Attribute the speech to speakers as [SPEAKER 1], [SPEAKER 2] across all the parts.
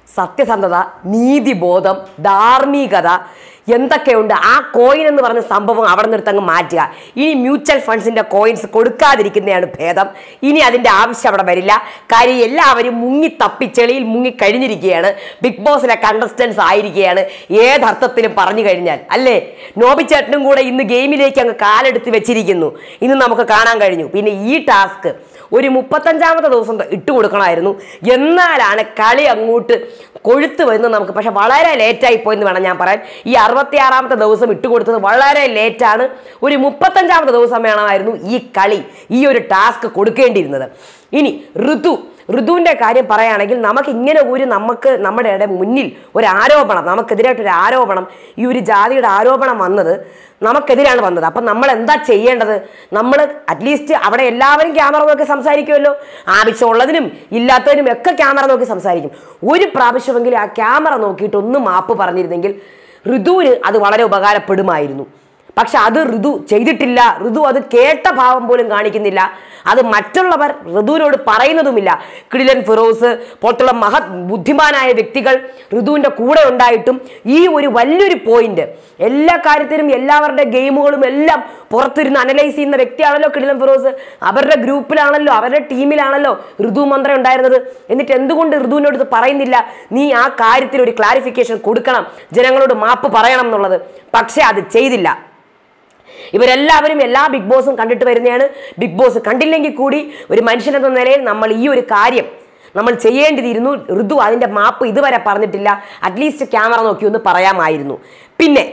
[SPEAKER 1] സത്യസന്ധത നീതിബോധം ധാർമ്മികത എന്തൊക്കെയുണ്ട് ആ കോയിൻ എന്ന് പറഞ്ഞ സംഭവം അവിടെ നിന്ന് എടുത്തങ്ങ് മാറ്റുക ഇനി മ്യൂച്വൽ ഫണ്ട്സിന്റെ കോയിൻസ് കൊടുക്കാതിരിക്കുന്നതാണ് ഭേദം ഇനി അതിന്റെ ആവശ്യം അവിടെ വരില്ല കാര്യം എല്ലാവരും മുങ്ങി തപ്പി ചെളിയിൽ മുങ്ങി കഴിഞ്ഞിരിക്കുകയാണ് ബിഗ് ബോസിലെ കണ്ടസ്റ്റൻസ് ആയിരിക്കുകയാണ് ഏതർത്ഥത്തിലും പറഞ്ഞു കഴിഞ്ഞാൽ അല്ലേ നോബിച്ചേട്ടനും കൂടെ ഇന്ന് ഗെയിമിലേക്ക് അങ്ങ് കാലെടുത്ത് വെച്ചിരിക്കുന്നു ഇന്ന് നമുക്ക് കാണാൻ കഴിഞ്ഞു പിന്നെ ഈ ടാസ്ക് ഒരു മുപ്പത്തഞ്ചാമത്തെ ദിവസം ഇട്ട് കൊടുക്കണമായിരുന്നു എന്നാലാണ് കളി അങ്ങോട്ട് കൊഴുത്ത് വരുന്നത് നമുക്ക് പക്ഷെ വളരെ ലേറ്റായി പോയെന്ന് വേണം ഞാൻ പറയാൻ ഈ അറുപത്തി ആറാമത്തെ ദിവസം ഇട്ട് കൊടുത്തത് വളരെ ലേറ്റാണ് ഒരു മുപ്പത്തഞ്ചാമത്തെ ദിവസം വേണമായിരുന്നു ഈ കളി ഈ ഒരു ടാസ്ക് കൊടുക്കേണ്ടിയിരുന്നത് ഇനി ഋതു ഋതുവിൻ്റെ കാര്യം പറയുകയാണെങ്കിൽ നമുക്ക് ഇങ്ങനെ ഒരു നമുക്ക് നമ്മുടെ ഇട മുന്നിൽ ഒരു ആരോപണം നമുക്കെതിരായിട്ടൊരു ആരോപണം ഈ ഒരു ജാതിയുടെ ആരോപണം വന്നത് നമുക്കെതിരാണ് വന്നത് അപ്പം നമ്മൾ എന്താ ചെയ്യേണ്ടത് നമ്മൾ അറ്റ്ലീസ്റ്റ് അവിടെ എല്ലാവരും ക്യാമറ നോക്കി സംസാരിക്കുമല്ലോ ആവശ്യമുള്ളതിനും ഇല്ലാത്തതിനും ഒക്കെ ക്യാമറ നോക്കി സംസാരിക്കും ഒരു പ്രാവശ്യമെങ്കിലും ആ ക്യാമറ നോക്കിയിട്ട് ഒന്ന് മാപ്പ് പറഞ്ഞിരുന്നെങ്കിൽ ഋതുവിന് അത് വളരെ ഉപകാരപ്പെടുമായിരുന്നു പക്ഷെ അത് ഋതു ചെയ്തിട്ടില്ല ഋതു അത് കേട്ട ഭാവം പോലും കാണിക്കുന്നില്ല അത് മറ്റുള്ളവർ ഋതുവിനോട് പറയുന്നതുമില്ല കിടിലൻ ഫിറോസ് പോലത്തുള്ള മഹത് ബുദ്ധിമാനായ വ്യക്തികൾ ഋതുവിൻ്റെ കൂടെ ഉണ്ടായിട്ടും ഈ ഒരു വലിയൊരു പോയിന്റ് എല്ലാ കാര്യത്തിലും എല്ലാവരുടെ ഗെയിമുകളും എല്ലാം പുറത്തിരുന്ന് അനലൈസ് ചെയ്യുന്ന വ്യക്തിയാണല്ലോ കിടിലൻ ഫിറോസ് അവരുടെ ഗ്രൂപ്പിലാണല്ലോ അവരുടെ ടീമിലാണല്ലോ ഋതു മന്ത്രം ഉണ്ടായിരുന്നത് എന്നിട്ട് എന്തുകൊണ്ട് ഋതുവിനോട് ഇത് പറയുന്നില്ല നീ ആ കാര്യത്തിൽ ഒരു ക്ലാരിഫിക്കേഷൻ കൊടുക്കണം ജനങ്ങളോട് മാപ്പ് പറയണം എന്നുള്ളത് പക്ഷേ അത് ചെയ്തില്ല ഇവരെല്ലാവരും എല്ലാ ബിഗ് ബോസും കണ്ടിട്ട് വരുന്നതാണ് ബിഗ് ബോസ് കണ്ടില്ലെങ്കിൽ കൂടി ഒരു മനുഷ്യനെന്ന നിലയിൽ നമ്മൾ ഈ ഒരു കാര്യം നമ്മൾ ചെയ്യേണ്ടിയിരുന്നു ഋതു അതിൻ്റെ മാപ്പ് ഇതുവരെ പറഞ്ഞിട്ടില്ല അറ്റ്ലീസ്റ്റ് ക്യാമറ നോക്കി ഒന്ന് പറയാമായിരുന്നു പിന്നെ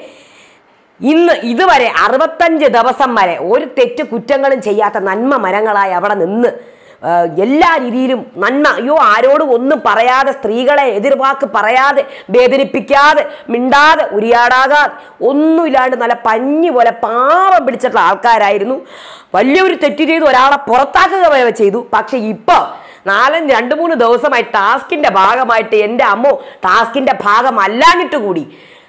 [SPEAKER 1] ഇന്ന് ഇതുവരെ അറുപത്തഞ്ച് ദിവസം വരെ ഒരു തെറ്റ് കുറ്റങ്ങളും ചെയ്യാത്ത നന്മ മരങ്ങളായി അവിടെ നിന്ന് ആ, എല്ലാ രീതിയിലും നന്മ അയ്യോ ആരോടും ഒന്നും പറയാതെ സ്ത്രീകളെ എതിർവാക്ക് പറയാതെ വേദനിപ്പിക്കാതെ മിണ്ടാതെ ഉരിയാടാകാതെ ഒന്നുമില്ലാണ്ട് നല്ല പഞ്ഞി പോലെ പാവം പിടിച്ചിട്ടുള്ള ആൾക്കാരായിരുന്നു വലിയൊരു തെറ്റ് ചെയ്ത് ഒരാളെ പുറത്താക്കുക വരെ ചെയ്തു പക്ഷെ ഇപ്പോൾ നാലഞ്ച് രണ്ട് മൂന്ന് ദിവസമായി ടാസ്കിന്റെ ഭാഗമായിട്ട് എൻ്റെ അമ്മോ ടാസ്കിന്റെ ഭാഗമല്ലാഞ്ഞിട്ട് കൂടി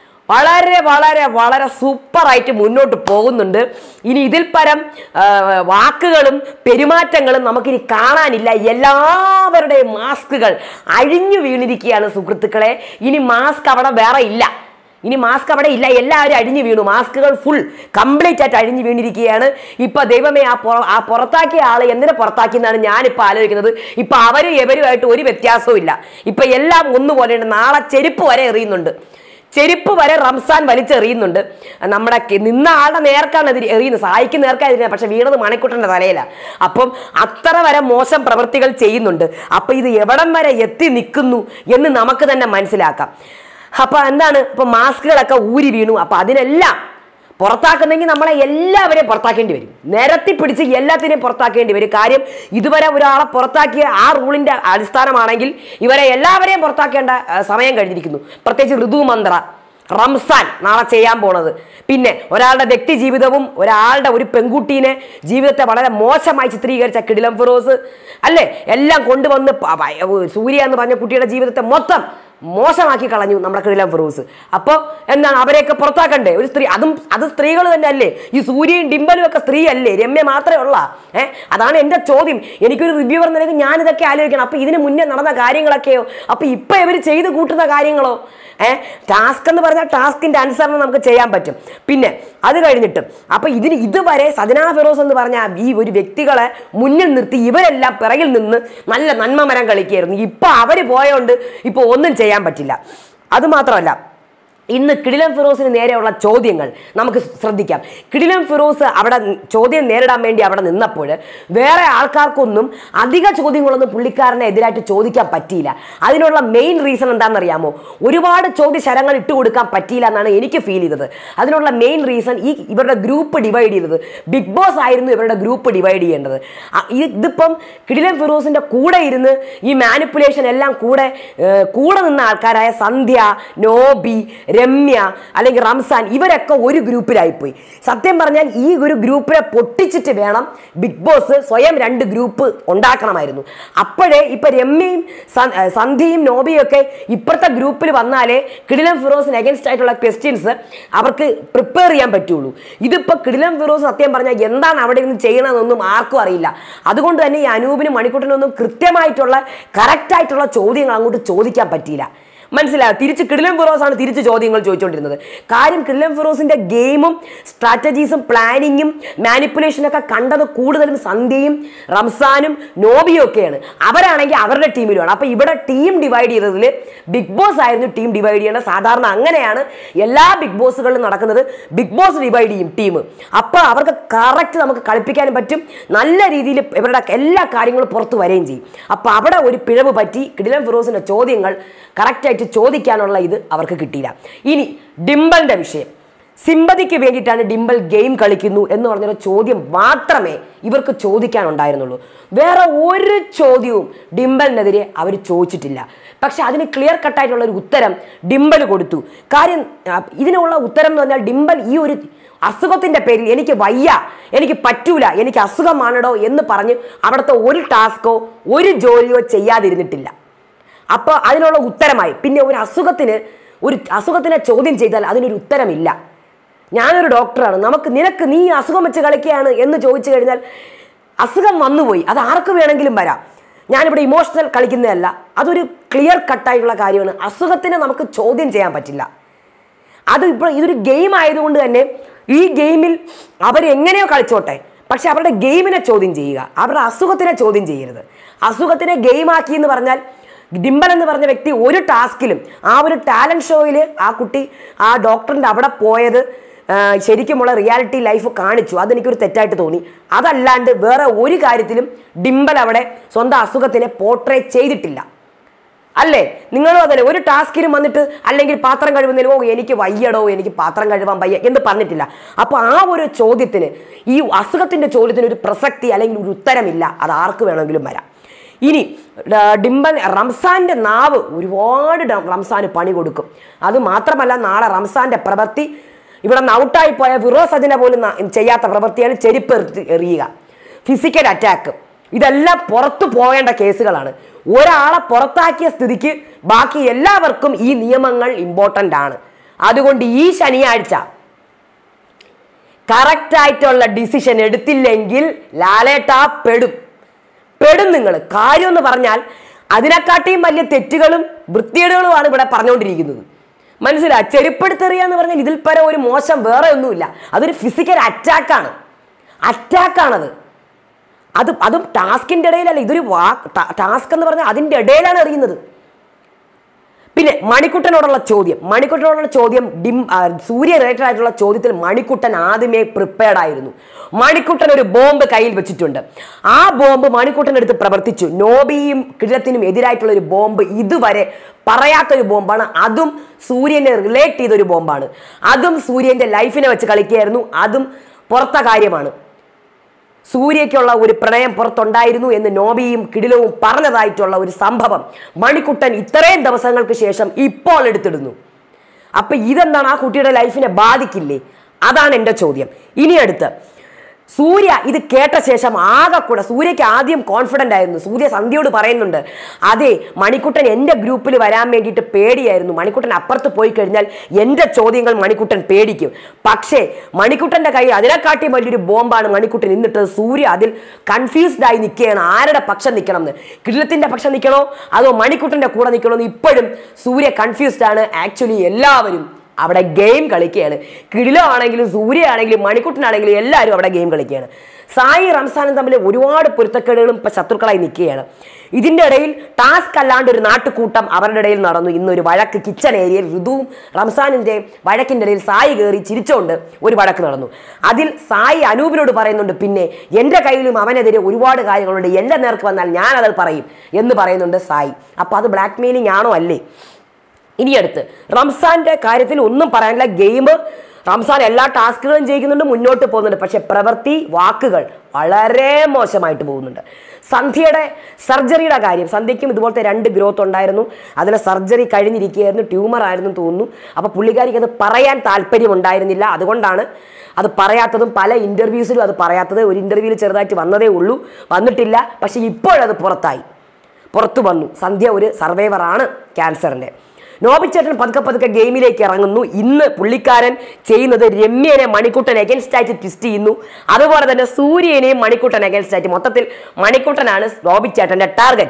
[SPEAKER 1] വളരെ വളരെ വളരെ സൂപ്പറായിട്ട് മുന്നോട്ട് പോകുന്നുണ്ട് ഇനി ഇതിൽ പരം ആ, വാക്കുകളും പെരുമാറ്റങ്ങളും നമുക്കിനി കാണാനില്ല എല്ലാവരുടെയും മാസ്കുകൾ അഴിഞ്ഞു വീണിരിക്കുകയാണ് സുഹൃത്തുക്കളെ ഇനി മാസ്ക് അവിടെ വേറെ ഇല്ല ഇനി മാസ്ക് അവിടെ ഇല്ല എല്ലാവരും അഴിഞ്ഞു വീണു മാസ്കുകൾ ഫുൾ കംപ്ലീറ്റ് ആയിട്ട് അഴിഞ്ഞു വീണിരിക്കുകയാണ് ഇപ്പൊ ദൈവമേ ആ പുറ ആ പുറത്താക്കിയ ആള് എന്തിനെ പുറത്താക്കിയെന്നാണ് ഞാനിപ്പോൾ ആലോചിക്കുന്നത് ഇപ്പൊ അവരും എവരുമായിട്ട് ഒരു വ്യത്യാസവും ഇല്ല ഇപ്പൊ എല്ലാം ഒന്നുപോലെയുണ്ട് നാളെ ചെരുപ്പ് വരെ എറിയുന്നുണ്ട് ചെരുപ്പ് വരെ റംസാൻ വലിച്ചെറിയുന്നുണ്ട് നമ്മുടെ കെ- നിന്ന ആളുടെ നേർക്കാണ് എതിരി എറിയുന്നത് സായിക്ക് നേർക്കാതിരുന്നത് പക്ഷെ വീണത് മണിക്കുട്ടൻ്റെ തലയിലാണ് അപ്പം അത്ര വരെ മോശം പ്രവൃത്തികൾ ചെയ്യുന്നുണ്ട് അപ്പം ഇത് എവിടം വരെ എത്തി നിൽക്കുന്നു എന്ന് നമുക്ക് തന്നെ മനസ്സിലാക്കാം അപ്പൊ എന്താണ് ഇപ്പൊ മാസ്കുകളൊക്കെ ഊരി വീണു അപ്പൊ അതിനെല്ലാം പുറത്താക്കുന്നെങ്കിൽ നമ്മളെ എല്ലാവരെയും പുറത്താക്കേണ്ടി വരും നിരത്തി പിടിച്ച് എല്ലാത്തിനെയും പുറത്താക്കേണ്ടി വരും കാര്യം ഇതുവരെ ഒരാളെ പുറത്താക്കിയ ആ റൂളിന്റെ അടിസ്ഥാനമാണെങ്കിൽ ഇവരെ എല്ലാവരെയും പുറത്താക്കേണ്ട ആ, സമയം കഴിഞ്ഞിരിക്കുന്നു പ്രത്യേകിച്ച് ഋതു മന്ത്ര റംസാൻ നാളെ ചെയ്യാൻ പോണത് പിന്നെ ഒരാളുടെ വ്യക്തി ജീവിതവും ഒരാളുടെ ഒരു പെൺകുട്ടീനെ ജീവിതത്തെ വളരെ മോശമായി ചിത്രീകരിച്ച കിടിലം ഫിറോസ് അല്ലേ എല്ലാം കൊണ്ടുവന്ന് പ- പ- സൂര്യ എന്ന് പറഞ്ഞ കുട്ടിയുടെ ജീവിതത്തെ മൊത്തം മോശമാക്കി കളഞ്ഞു നമ്മുടെ കിടിലം ഫിറോസ് അപ്പോൾ എന്താണ് അവരെയൊക്കെ പുറത്താക്കണ്ടേ ഒരു സ്ത്രീ അതും അത് സ്ത്രീകൾ തന്നെ അല്ലേ ഈ സൂര്യയും ഡിംബലും ഒക്കെ സ്ത്രീ അല്ലേ രമ്യ മാത്രമേ ഉള്ള ഏഹ് അതാണ് എൻ്റെ ചോദ്യം എനിക്കൊരു റിവ്യൂവർ നിലയ്ക്ക് ഞാനിതൊക്കെ ആലോചിക്കണം അപ്പോൾ ഇതിന് മുന്നേ നടന്ന കാര്യങ്ങളൊക്കെയോ അപ്പോൾ ഇപ്പം ഇവർ ചെയ്ത് കൂട്ടുന്ന കാര്യങ്ങളോ ഏഹ് ടാസ്ക് എന്ന് പറഞ്ഞാൽ ടാസ്കിന്റെ അനുസരണം നമുക്ക് ചെയ്യാൻ പറ്റും പിന്നെ അത് കഴിഞ്ഞിട്ട് അപ്പൊ ഇതിന് ഇതുവരെ സജന ഫിറോസ് എന്ന് പറഞ്ഞ ഈ ഒരു വ്യക്തികളെ മുന്നിൽ നിർത്തി ഇവരെല്ലാം പിറകിൽ നിന്ന് നല്ല നന്മ മരം കളിക്കുകയായിരുന്നു ഇപ്പൊ അവര് പോയോണ്ട് ഇപ്പൊ ഒന്നും ചെയ്യാൻ പറ്റില്ല അത് മാത്രമല്ല ഇന്ന് കിടിലം ഫിറോസിന് നേരെയുള്ള ചോദ്യങ്ങൾ നമുക്ക് ശ്രദ്ധിക്കാം കിടിലം ഫിറോസ് അവിടെ ചോദ്യം നേരിടാൻ വേണ്ടി അവിടെ നിന്നപ്പോൾ വേറെ ആൾക്കാർക്കൊന്നും അധിക ചോദ്യങ്ങളൊന്നും പുള്ളിക്കാരനെ എതിരായിട്ട് ചോദിക്കാൻ പറ്റിയില്ല അതിനുള്ള മെയിൻ റീസൺ എന്താണെന്നറിയാമോ ഒരുപാട് ചോദ്യശരങ്ങൾ ഇട്ട് കൊടുക്കാൻ പറ്റിയില്ല എന്നാണ് എനിക്ക് ഫീൽ ചെയ്തത് അതിനുള്ള മെയിൻ റീസൺ ഈ ഇവരുടെ ഗ്രൂപ്പ് ഡിവൈഡ് ചെയ്തത് ബിഗ് ബോസ് ആയിരുന്നു ഇവരുടെ ഗ്രൂപ്പ് ഡിവൈഡ് ചെയ്യേണ്ടത് ആ, ഇത് ഇതിപ്പം കിടിലം ഫിറോസിന്റെ കൂടെ ഇരുന്ന് ഈ മാനിപ്പുലേഷൻ എല്ലാം കൂടെ ഏർ, കൂടെ നിന്ന ആൾക്കാരായ സന്ധ്യ നോബി രമ്യ അല്ലെങ്കിൽ റംസാൻ ഇവരൊക്കെ ഒരു ഗ്രൂപ്പിലായിപ്പോയി സത്യം പറഞ്ഞാൽ ഈ ഒരു ഗ്രൂപ്പിനെ പൊട്ടിച്ചിട്ട് വേണം ബിഗ് ബോസ് സ്വയം രണ്ട് ഗ്രൂപ്പ് ഉണ്ടാക്കണമായിരുന്നു അപ്പോഴേ ഇപ്പൊ രമ്യയും സ- ഏർ, സന്ധ്യയും നോബിയും ഒക്കെ ഇപ്പുറത്തെ ഗ്രൂപ്പിൽ വന്നാലേ കിടിലം ഫിറോസിന് അഗൻസ്റ്റ് ആയിട്ടുള്ള ക്വസ്റ്റ്യൻസ് അവർക്ക് പ്രിപ്പയർ ചെയ്യാൻ പറ്റുള്ളൂ ഇതിപ്പോ കിടിലം ഫിറോസ് സത്യം പറഞ്ഞാൽ എന്താണ് അവിടെ ഇരുന്ന് ചെയ്യണമെന്നൊന്നും ആർക്കും അറിയില്ല അതുകൊണ്ട് തന്നെ ഈ അനൂപിനും മണിക്കൂട്ടിനും ഒന്നും കൃത്യമായിട്ടുള്ള കറക്റ്റ് ആയിട്ടുള്ള ചോദ്യങ്ങൾ അങ്ങോട്ട് ചോദിക്കാൻ പറ്റിയില്ല മനസ്സിലായോ തിരിച്ച് കിടിലം ഫിറോസ് ആണ് തിരിച്ച് ചോദ്യങ്ങൾ ചോദിച്ചുകൊണ്ടിരുന്നത് കാര്യം കിടിലം ഫിറോസിന്റെ ഗെയിമും സ്ട്രാറ്റജീസും പ്ലാനിങ്ങും മാനിപ്പുലേഷനും ഒക്കെ കണ്ടത് കൂടുതലും സന്ധ്യയും റംസാനും നോബിയും ഒക്കെയാണ് അവരാണെങ്കിൽ അവരുടെ ടീമിലുമാണ് അപ്പൊ ഇവിടെ ടീം ഡിവൈഡ് ചെയ്തതിൽ ബിഗ് ബോസ് ആയിരുന്നു ടീം ഡിവൈഡ് ചെയ്യേണ്ടത് സാധാരണ അങ്ങനെയാണ് എല്ലാ ബിഗ് ബോസുകളിലും നടക്കുന്നത് ബിഗ് ബോസ് ഡിവൈഡ് ചെയ്യും ടീം അപ്പൊ അവർക്ക് കറക്റ്റ് നമുക്ക് കളിപ്പിക്കാനും പറ്റും നല്ല രീതിയിൽ ഇവരുടെ എല്ലാ കാര്യങ്ങളും പുറത്തു വരികയും ചെയ്യും അപ്പൊ അവിടെ ഒരു പിഴവ് പറ്റി കിടിലൻ ഫിറോസിന്റെ ചോദ്യങ്ങൾ കറക്റ്റായിട്ട് ചോദിക്കാനുള്ള ഇത് അവർക്ക് കിട്ടിയില്ല ഇനി ഡിംബലിന്റെ വിഷയം സിമ്പതിക്ക് വേണ്ടിയിട്ടാണ് ഡിംബൽ ഗെയിം കളിക്കുന്നു എന്ന് പറഞ്ഞൊരു ചോദ്യം മാത്രമേ ഇവർക്ക് ചോദിക്കാനുണ്ടായിരുന്നുള്ളൂ വേറെ ഒരു ചോദ്യവും ഡിംബലിനെതിരെ അവർ ചോദിച്ചിട്ടില്ല പക്ഷെ അതിന് ക്ലിയർ കട്ടായിട്ടുള്ള ഒരു ഉത്തരം ഡിംബൽ കൊടുത്തു കാര്യം ആ, ഇതിനുള്ള ഉത്തരം എന്ന് പറഞ്ഞാൽ ഡിംബൽ ഈ ഒരു അസുഖത്തിന്റെ പേരിൽ എനിക്ക് വയ്യ എനിക്ക് പറ്റൂല എനിക്ക് അസുഖമാണടോ എന്ന് പറഞ്ഞ് അവിടുത്തെ ഒരു ടാസ്കോ ഒരു ജോലിയോ ചെയ്യാതിരുന്നിട്ടില്ല അപ്പോൾ അതിനുള്ള ഉത്തരമായി പിന്നെ ഒരു അസുഖത്തിന് ഒരു അസുഖത്തിനെ ചോദ്യം ചെയ്താൽ അതിനൊരു ഉത്തരമില്ല ഞാനൊരു ഡോക്ടറാണ് നമുക്ക് നിനക്ക് നീ അസുഖം വെച്ച് കളിക്കുകയാണ് എന്ന് ചോദിച്ചു കഴിഞ്ഞാൽ അസുഖം വന്നുപോയി അത് ആർക്ക് വേണമെങ്കിലും വരാം ഞാനിവിടെ ഇമോഷണൽ കളിക്കുന്നതല്ല അതൊരു ക്ലിയർ കട്ടായിട്ടുള്ള കാര്യമാണ് അസുഖത്തിനെ നമുക്ക് ചോദ്യം ചെയ്യാൻ പറ്റില്ല അത് ഇപ്പോൾ ഇതൊരു ഗെയിം ആയതുകൊണ്ട് തന്നെ ഈ ഗെയിമിൽ അവരെങ്ങനെയോ കളിച്ചോട്ടെ പക്ഷെ അവരുടെ ഗെയിമിനെ ചോദ്യം ചെയ്യുക അവരുടെ അസുഖത്തിനെ ചോദ്യം ചെയ്യരുത് അസുഖത്തിനെ ഗെയിമാക്കി എന്ന് പറഞ്ഞാൽ ഡിംബൽ എന്ന് പറഞ്ഞ വ്യക്തി ഒരു ടാസ്കിലും ആ ഒരു ടാലൻറ്റ് ഷോയിൽ ആ കുട്ടി ആ ഡോക്ടറിൻ്റെ അവിടെ പോയത് ആ, ശരിക്കുമുള്ള റിയാലിറ്റി ലൈഫ് കാണിച്ചു അതെനിക്കൊരു തെറ്റായിട്ട് തോന്നി അതല്ലാണ്ട് വേറെ ഒരു കാര്യത്തിലും ഡിംബൽ അവിടെ സ്വന്തം അസുഖത്തിനെ പോർട്രേ ചെയ്തിട്ടില്ല അല്ലേ നിങ്ങളും അതല്ലേ ഒരു ടാസ്കിനും വന്നിട്ട് അല്ലെങ്കിൽ പാത്രം കഴുകുന്നതിന് ഓ എനിക്ക് വയ്യടോ എനിക്ക് പാത്രം കഴുകാൻ വയ്യ എന്ന് പറഞ്ഞിട്ടില്ല അപ്പോൾ ആ ഒരു ചോദ്യത്തിന് ഈ അസുഖത്തിന്റെ ചോദ്യത്തിന് ഒരു പ്രസക്തി അല്ലെങ്കിൽ ഒരു ഉത്തരമില്ല അത് ആർക്ക് വേണമെങ്കിലും വരാം ഇനി ഡ- ഡിംബൻ റംസാന്റെ നാവ് ഒരുപാട് ഡ- റംസാന് പണി കൊടുക്കും അത് മാത്രമല്ല നാളെ റംസാന്റെ പ്രവൃത്തി ഇവിടെ നിന്ന് ഔട്ടായി പോയ ഫിറോസ് അജിനെ പോലും ന- ചെയ്യാത്ത പ്രവൃത്തിയാണ് ചെരുപ്പ് എറിഞ്ഞ് എറിയുക ഫിസിക്കൽ അറ്റാക്ക് ഇതെല്ലാം പുറത്തു പോകേണ്ട കേസുകളാണ് ഒരാളെ പുറത്താക്കിയ സ്ഥിതിക്ക് ബാക്കി എല്ലാവർക്കും ഈ നിയമങ്ങൾ ഇമ്പോർട്ടൻ്റ് ആണ് അതുകൊണ്ട് ഈ ശനിയാഴ്ച കറക്റ്റ് ആയിട്ടുള്ള ഡിസിഷൻ എടുത്തില്ലെങ്കിൽ ലാലേട്ടാ പെടും പെടും നിങ്ങൾ കാര്യം എന്ന് പറഞ്ഞാൽ അതിനെക്കാട്ടിയും വലിയ തെറ്റുകളും വൃത്തികേടുകളുമാണ് ഇവിടെ പറഞ്ഞുകൊണ്ടിരിക്കുന്നത് മനസ്സിലാ ചെരുപ്പെടുത്തെറിയ എന്ന് പറഞ്ഞാൽ ഇതിൽ പരം ഒരു മോശം വേറെ ഒന്നുമില്ല അതൊരു ഫിസിക്കൽ അറ്റാക്കാണ് അറ്റാക്കാണത് അത് അതും ടാസ്കിന്റെ ഇടയിലല്ല ഇതൊരു വാ ടാസ്ക് എന്ന് പറഞ്ഞാൽ അതിന്റെ ഇടയിലാണ് എറിയുന്നത് പിന്നെ മണിക്കുട്ടനോടുള്ള ചോദ്യം മണിക്കുട്ടനോടുള്ള ചോദ്യം ഡിം ആ, സൂര്യ റിലേറ്റഡ് ആയിട്ടുള്ള ചോദ്യത്തിൽ മണിക്കുട്ടൻ ആദ്യമേ പ്രിപ്പയർഡ് ആയിരുന്നു മണിക്കുട്ടൻ ഒരു ബോംബ് കയ്യിൽ വെച്ചിട്ടുണ്ട് ആ ബോംബ് മണിക്കുട്ടൻ എടുത്ത് പ്രവർത്തിച്ചു നോബിയും കിഴത്തിനും എതിരായിട്ടുള്ള ഒരു ബോംബ് ഇതുവരെ പറയാത്തൊരു ബോംബാണ് അതും സൂര്യനെ റിലേറ്റ് ചെയ്തൊരു ബോംബാണ് അതും സൂര്യന്റെ ലൈഫിനെ വെച്ച് കളിക്കുകയായിരുന്നു അതും പുറത്ത കാര്യമാണ് സൂര്യയ്ക്കുള്ള ഒരു പ്രണയം പുറത്തുണ്ടായിരുന്നു എന്ന് നോബിയും കിടിലവും പറഞ്ഞതായിട്ടുള്ള ഒരു സംഭവം മണിക്കുട്ടൻ ഇത്രയും ദിവസങ്ങൾക്ക് ശേഷം ഇപ്പോൾ എടുത്തിടുന്നു അപ്പൊ ഇതെന്താണ് ആ കുട്ടിയുടെ ലൈഫിനെ ബാധിക്കില്ലേ അതാണ് എൻ്റെ ചോദ്യം ഇനി അടുത്ത് സൂര്യ ഇത് കേട്ട ശേഷം ആകെ കൂടെ സൂര്യയ്ക്ക് ആദ്യം കോൺഫിഡൻ്റ് ആയിരുന്നു സൂര്യ സന്ധ്യയോട് പറയുന്നുണ്ട് അതെ മണിക്കുട്ടൻ എൻ്റെ ഗ്രൂപ്പിൽ വരാൻ വേണ്ടിയിട്ട് പേടിയായിരുന്നു മണിക്കുട്ടൻ അപ്പുറത്ത് പോയി കഴിഞ്ഞാൽ എൻ്റെ ചോദ്യങ്ങൾ മണിക്കുട്ടൻ പേടിക്കും പക്ഷേ മണിക്കുട്ടൻ്റെ കയ്യിൽ അതിനെക്കാട്ടിയും വലിയൊരു ബോംബാണ് മണിക്കുട്ടൻ ഇന്നിട്ടത് സൂര്യ അതിൽ കൺഫ്യൂസ്ഡ് ആയി നിൽക്കുകയാണ് ആരുടെ പക്ഷം നിൽക്കണം എന്ന് കിടിലത്തിൻ്റെ പക്ഷം നിൽക്കണോ അതോ മണിക്കുട്ടൻ്റെ കൂടെ നിൽക്കണോ എന്ന് ഇപ്പോഴും സൂര്യ കൺഫ്യൂസ്ഡ് ആണ് ആക്ച്വലി എല്ലാവരും അവിടെ ഗെയിം കളിക്കുകയാണ് കിടിലോ ആണെങ്കിലും സൂര്യ ആണെങ്കിലും മണിക്കുട്ടനാണെങ്കിലും എല്ലാവരും അവിടെ ഗെയിം കളിക്കുകയാണ് സായി റംസാനും തമ്മിൽ ഒരുപാട് പൊരുത്തക്കേടുകളും ഇപ്പം ശത്രുക്കളായി നിൽക്കുകയാണ് ഇതിൻ്റെ ഇടയിൽ ടാസ്ക് അല്ലാണ്ട് ഒരു നാട്ടുകൂട്ടം അവരുടെ ഇടയിൽ നടന്നു ഇന്നൊരു വഴക്ക് കിച്ചൺ ഏരിയയിൽ ഋതുവും റംസാനിൻ്റെ വഴക്കിൻ്റെ ഇടയിൽ സായി കയറി ചിരിച്ചുകൊണ്ട് ഒരു വഴക്ക് നടന്നു അതിൽ സായി അനൂപിനോട് പറയുന്നുണ്ട് പിന്നെ എൻ്റെ കയ്യിലും അവനെതിരെ ഒരുപാട് കാര്യങ്ങളുണ്ട് എൻ്റെ നേർക്ക് വന്നാൽ ഞാനത് പറയും എന്ന് പറയുന്നുണ്ട് സായി അപ്പോൾ അത് ബ്ലാക്ക് മെയിലിംഗ് ആണോ അല്ലേ ഇനി അടുത്ത് റംസാന്റെ കാര്യത്തിൽ ഒന്നും പറയാനില്ല ഗെയിം റംസാൻ എല്ലാ ടാസ്കുകളും ചെയ്യിക്കുന്നുണ്ട് മുന്നോട്ട് പോകുന്നുണ്ട് പക്ഷെ പ്രവൃത്തി വാക്കുകൾ വളരെ മോശമായിട്ട് പോകുന്നുണ്ട് സന്ധ്യയുടെ സർജറിയുടെ കാര്യം സന്ധ്യയ്ക്കും ഇതുപോലത്തെ രണ്ട് ഗ്രോത്ത് ഉണ്ടായിരുന്നു അതിലെ സർജറി കഴിഞ്ഞിരിക്കുകയായിരുന്നു ട്യൂമർ ആയിരുന്നു തോന്നുന്നു അപ്പോൾ പുള്ളിക്കാരിക്ക് അത് പറയാൻ താല്പര്യമുണ്ടായിരുന്നില്ല അതുകൊണ്ടാണ് അത് പറയാത്തതും പല ഇൻ്റർവ്യൂസിലും അത് പറയാത്തത് ഒരു ഇൻ്റർവ്യൂവിൽ ചെറുതായിട്ട് വന്നതേ ഉള്ളൂ വന്നിട്ടില്ല പക്ഷേ ഇപ്പോഴത് പുറത്തായി പുറത്തു വന്നു സന്ധ്യ ഒരു സർവൈവറാണ് ക്യാൻസറിൻ്റെ നോബിച്ചേട്ടൻ പതുക്കെ പതുക്കെ ഗെയിമിലേക്ക് ഇറങ്ങുന്നു ഇന്ന് പുള്ളിക്കാരൻ ചെയ്യുന്നത് രമ്യനെ മണിക്കുട്ടൻ അഗൻസ്റ്റ് ആയിട്ട് ട്വിസ്റ്റ് ചെയ്യുന്നു അതുപോലെ തന്നെ സൂര്യനെയും മണിക്കുട്ടൻ അഗൻസ്റ്റ് ആയിട്ട് മൊത്തത്തിൽ മണിക്കുട്ടനാണ് നോബിച്ചേട്ടൻ്റെ ടാർഗറ്റ്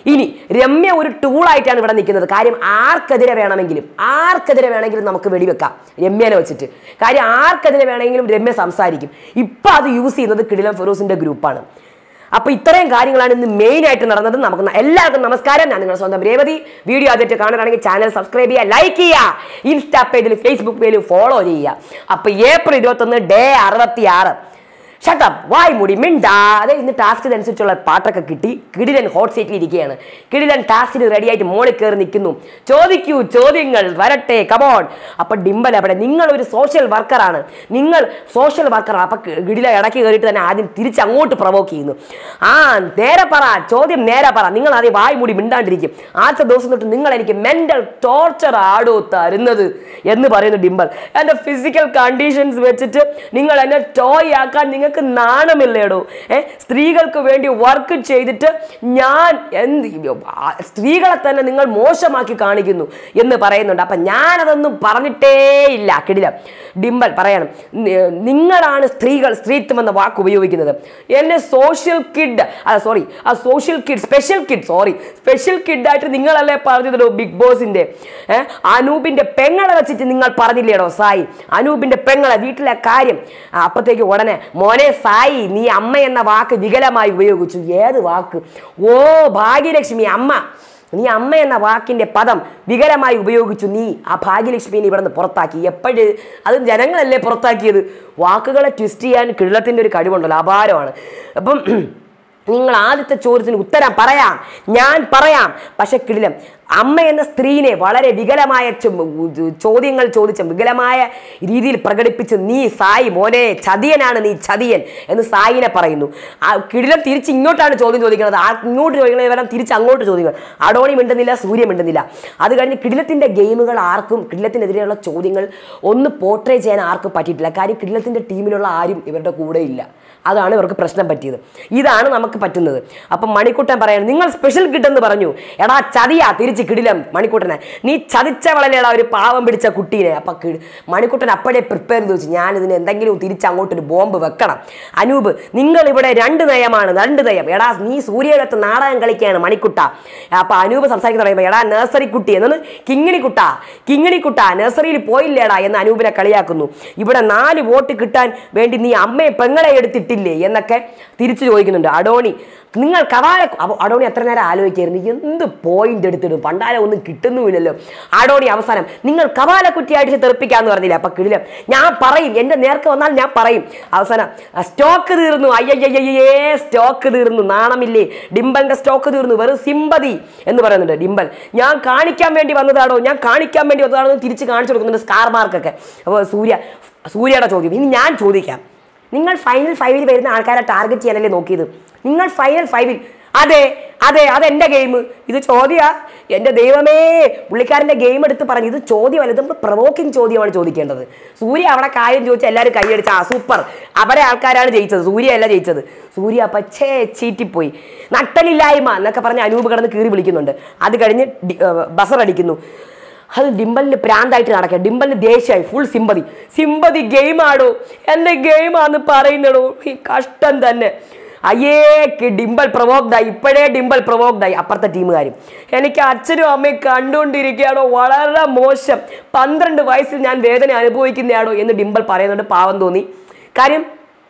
[SPEAKER 1] ഇനി രമ്യ ഒരു ടൂളായിട്ടാണ് ഇവിടെ നിൽക്കുന്നത് കാര്യം ആർക്കെതിരെ വേണമെങ്കിലും ആർക്കെതിരെ വേണമെങ്കിലും നമുക്ക് വെടിവെക്കാം രമ്യനെ വെച്ചിട്ട് കാര്യം ആർക്കെതിരെ വേണമെങ്കിലും രമ്യ സംസാരിക്കും ഇപ്പം അത് യൂസ് ചെയ്യുന്നത് കിടിലം ഫിറോസിന്റെ ഗ്രൂപ്പാണ് അപ്പൊ ഇത്രയും കാര്യങ്ങളാണ് ഇന്ന് മെയിൻ ആയിട്ട് നടന്നത് നമുക്ക് ന- എല്ലാവർക്കും നമസ്കാരം ഞാൻ നിങ്ങളുടെ സ്വന്തം രേവതി വീഡിയോ ആദ്യമായിട്ട് കാണുകയാണെങ്കിൽ ചാനൽ സബ്സ്ക്രൈബ് ചെയ്യുക ലൈക്ക് ചെയ്യുക ഇൻസ്റ്റാ പേജിൽ ഫേസ്ബുക്ക് പേജിൽ ഫോളോ ചെയ്യുക അപ്പൊ ഏപ്രിൽ ഇരുപത്തൊന്ന് ഡേ അറുപത്തി ആറ് ഷട്ടപ്പ് വായ് മുടി മിണ്ടാതെ ഇന്ന് ടാസ്ക് അനുസരിച്ചുള്ള പാട്ടൊക്കെ കിട്ടി കിടിലൻ ഹോട്ട് സീറ്റിൽ ഇരിക്കുകയാണ് കിടിലൻ ടാസ്കിന് റെഡി ആയിട്ട് മോളിൽ കയറി നിൽക്കുന്നു ചോദിക്കൂ ചോദ്യങ്ങൾ വരട്ടെ കമോൺ അപ്പൊ ഡിംബൽ അവിടെ നിങ്ങൾ ഒരു സോഷ്യൽ വർക്കറാണ് നിങ്ങൾ സോഷ്യൽ വർക്കറാണ് അപ്പൊ കിടില ഇടയ്ക്ക് കയറിയിട്ട് തന്നെ ആദ്യം തിരിച്ച് അങ്ങോട്ട് പ്രൊവോക്ക് ചെയ്യുന്നു ആ നേരെ പറ ചോദ്യം നേരെ പറ നിങ്ങൾ ആദ്യം വായ് മൂടി മിണ്ടാണ്ടിരിക്കും ആദ്യത്തെ ദിവസം തൊട്ട് നിങ്ങൾ എനിക്ക് മെന്റൽ ടോർച്ചർ ആടോ തരുന്നത് എന്ന് പറയുന്നു ഡിംബൽ എൻ്റെ ഫിസിക്കൽ കണ്ടീഷൻസ് വെച്ചിട്ട് നിങ്ങൾ എന്നെ ടോയ് ആക്കാൻ നിങ്ങൾക്ക് നാണമില്ലേടോ ഏ സ്ത്രീകൾക്ക് വേണ്ടി വർക്ക് ചെയ്തിട്ട് ഞാൻ എന്ത് ആ, സ്ത്രീകളെ തന്നെ നിങ്ങൾ മോശമാക്കി കാണിക്കുന്നു എന്ന് പറയുന്നുണ്ട് അപ്പം ഞാനതൊന്നും പറഞ്ഞിട്ടേ ഇല്ല കിടില ഡിംബൽ പറയണം നി- നിങ്ങളാണ് സ്ത്രീകൾ സ്ത്രീത്വം എന്ന വാക്ക് ഉപയോഗിക്കുന്നത് എന്നെ സോഷ്യൽ കിഡ് ആ സോറി ആ social kid special kid sorry സ്പെഷ്യൽ കിഡായിട്ട് നിങ്ങളല്ലേ പറഞ്ഞതല്ലോ ബിഗ് ബോസിന്റെ ഏഹ് അനൂപിന്റെ പെങ്ങളെ വെച്ചിട്ട് നിങ്ങൾ പറഞ്ഞില്ലേടോ സായി അനൂപിന്റെ പെങ്ങളെ വീട്ടിലെ കാര്യം ആ, അപ്പത്തേക്ക് ഉടനെ മോനെ സായി നീ അമ്മ എന്ന വാക്ക് വികലമായി ഉപയോഗിച്ചു ഏത് വാക്ക് ഓ ഭാഗ്യലക്ഷ്മി അമ്മ നീ അമ്മ എന്ന വാക്കിന്റെ പദം വികലമായി ഉപയോഗിച്ചു നീ ആ ഭാഗ്യലക്ഷ്മിനെ ഇവിടെ നിന്ന് പുറത്താക്കി എപ്പോഴ് അത് ജനങ്ങളല്ലേ പുറത്താക്കിയത് വാക്കുകളെ ട്വിസ്റ്റ് ചെയ്യാൻ കിള്ളത്തിന്റെ ഒരു കഴിവുണ്ടല്ലോ അപാരമാണ് അപ്പം നിങ്ങൾ ആദ്യത്തെ ചോദ്യത്തിന് ഉത്തരം പറയാം ഞാൻ പറയാം പക്ഷെ കിടിലം അമ്മ എന്ന സ്ത്രീനെ വളരെ വികലമായ ചോ- ചോദ്യങ്ങൾ ചോദിച്ച വികലമായ രീതിയിൽ പ്രകടിപ്പിച്ച് നീ സായി മോനെ ചതിയനാണ് നീ ചതിയൻ എന്ന് സായിനെ പറയുന്നു ആ കിടിലം തിരിച്ച് ഇങ്ങോട്ടാണ് ചോദ്യം ചോദിക്കുന്നത് ആ ഇങ്ങോട്ട് ചോദിക്കുന്നത് വരാൻ തിരിച്ച് അങ്ങോട്ട് ചോദിക്കുന്നത് അടോണി മിണ്ടുന്നില്ല സൂര്യ മിണ്ടുന്നില്ല അത് കഴിഞ്ഞ് കിടിലത്തിൻ്റെ ഗെയിമുകൾ ആർക്കും കിടിലത്തിനെതിരെയുള്ള ചോദ്യങ്ങൾ ഒന്ന് പോർട്രേ ചെയ്യാൻ ആർക്കും പറ്റിയിട്ടില്ല കാര്യം കിടിലത്തിൻ്റെ ടീമിലുള്ള ആരും ഇവരുടെ കൂടെ ഇല്ല അതാണ് ഇവർക്ക് പ്രശ്നം പറ്റിയത് ഇതാണ് നമുക്ക് പറ്റുന്നത് അപ്പം മണിക്കുട്ടൻ പറയാണ് നിങ്ങൾ സ്പെഷ്യൽ കിട്ടെന്ന് പറഞ്ഞു എടാ ചതിയാ തിരിച്ച് കിടിലം മണിക്കുട്ടനെ നീ ചതിച്ചവളല്ലേടാ ഒരു പാവം പിടിച്ച കുട്ടീനെ അപ്പം കിട് മണിക്കുട്ടൻ അപ്പോഴേ പ്രിപ്പയർ ചെയ്ത് വെച്ചു ഞാൻ ഇതിന് എന്തെങ്കിലും തിരിച്ച് അങ്ങോട്ടൊരു ബോംബ് വെക്കണം അനൂപ് നിങ്ങൾ ഇവിടെ രണ്ട് നയമാണ് രണ്ട് നയം എടാ നീ സൂര്യകത്ത് നാടകം കളിക്കുകയാണ് മണിക്കുട്ട അപ്പൊ അനൂപ് സംസാരിക്കുന്ന പറയുമ്പോൾ എടാ നഴ്സറി കുട്ടി എന്നത് കിങ്ങിണിക്കുട്ട കിങ്ങിണിക്കുട്ട നഴ്സറിയിൽ പോയില്ലേടാ എന്ന് അനൂപിനെ കളിയാക്കുന്നു ഇവിടെ നാല് വോട്ട് കിട്ടാൻ വേണ്ടി നീ അമ്മയെ പെങ്ങളെ എടുത്തിട്ടില്ലേ എന്നൊക്കെ തിരിച്ചു ചോദിക്കുന്നുണ്ട് അഡോണി നിങ്ങൾ കവാല അപ്പൊ അഡോണി എത്ര നേരം ആലോചിക്കായിരുന്നു എന്ത് പോയിന്റ് എടുത്തിടും പണ്ടാല ഒന്നും കിട്ടുന്നുമില്ലല്ലോ അഡോണി അവസാനം നിങ്ങൾ കവാല കുറ്റിയായിട്ട് തെറിപ്പിക്കാന്ന് പറഞ്ഞില്ല അപ്പൊ കിടിലം ഞാൻ പറയും എന്റെ നേർക്ക് വന്നാൽ ഞാൻ പറയും അവസാനം സ്റ്റോക്ക് തീർന്നു അയ്യയ്യയ്യേ സ്റ്റോക്ക് തീർന്നു നാണമില്ലേ ഡിംബലിന്റെ സ്റ്റോക്ക് തീർന്നു വെറും സിമ്പതി എന്ന് പറയുന്നുണ്ട് ഡിംബൽ ഞാൻ കാണിക്കാൻ വേണ്ടി വന്നതാണോ ഞാൻ കാണിക്കാൻ വേണ്ടി വന്നതാണോ എന്ന് തിരിച്ച് കാണിച്ചു കൊടുക്കുന്നുണ്ട് സ്കാർ മാർക്കൊക്കെ അപ്പോൾ സൂര്യ സൂര്യയുടെ ചോദ്യം ഇനി ഞാൻ ചോദിക്കാം നിങ്ങൾ ഫൈനൽ ഫൈവിൽ വരുന്ന ആൾക്കാരെ ടാർഗറ്റ് ചെയ്യാനല്ലേ നോക്കിയത് നിങ്ങൾ ഫൈനൽ ഫൈവിൽ അതെ അതെ അതെന്റെ ഗെയിം ഇത് ചോദ്യ എൻ്റെ ദൈവമേ പുള്ളിക്കാരൻ്റെ ഗെയിം എടുത്ത് പറഞ്ഞു ഇത് ചോദ്യമല്ല ഇത് നമ്മൾ പ്രവോക്കിംഗ് ചോദ്യമാണ് ചോദിക്കേണ്ടത് സൂര്യ അവിടെ കാര്യം ചോദിച്ചാൽ എല്ലാവരും കൈയടിച്ച ആ സൂപ്പർ അവരെ ആൾക്കാരാണ് ജയിച്ചത് സൂര്യ അല്ല ജയിച്ചത് സൂര്യ പച്ചേ ചീറ്റിപ്പോയി നട്ടലില്ലായ്മ എന്നൊക്കെ പറഞ്ഞ് അനൂപ് കിടന്ന് കീറി വിളിക്കുന്നുണ്ട് അത് കഴിഞ്ഞ് ഡി- ഏർ ബസർ അടിക്കുന്നു അത് ഡിംബലിന് പ്രാന്തായിട്ട് നടക്കുക ഡിംബലിന് ദേഷ്യമായി ഫുൾ സിമ്പതി സിമ്പതി ഗെയിം ആടോ എൻ്റെ ഗെയിമാന്ന് പറയുന്നടോ ഈ കഷ്ടം തന്നെ അയ്യേ കി- ഡിംബൽ പ്രവോക്ഡായി ഇപ്പോഴേ ഡിംബൽ പ്രവോക്ഡായി അപ്പുറത്തെ ടീമുകാരും എനിക്ക് അച്ഛനും അമ്മയും കണ്ടുകൊണ്ടിരിക്കുകയാണോ വളരെ മോശം പന്ത്രണ്ട് വയസ്സിൽ ഞാൻ വേദന അനുഭവിക്കുന്നതാണോ എന്ന് ഡിംബൽ പറയുന്നുണ്ട് പാവം തോന്നി കാര്യം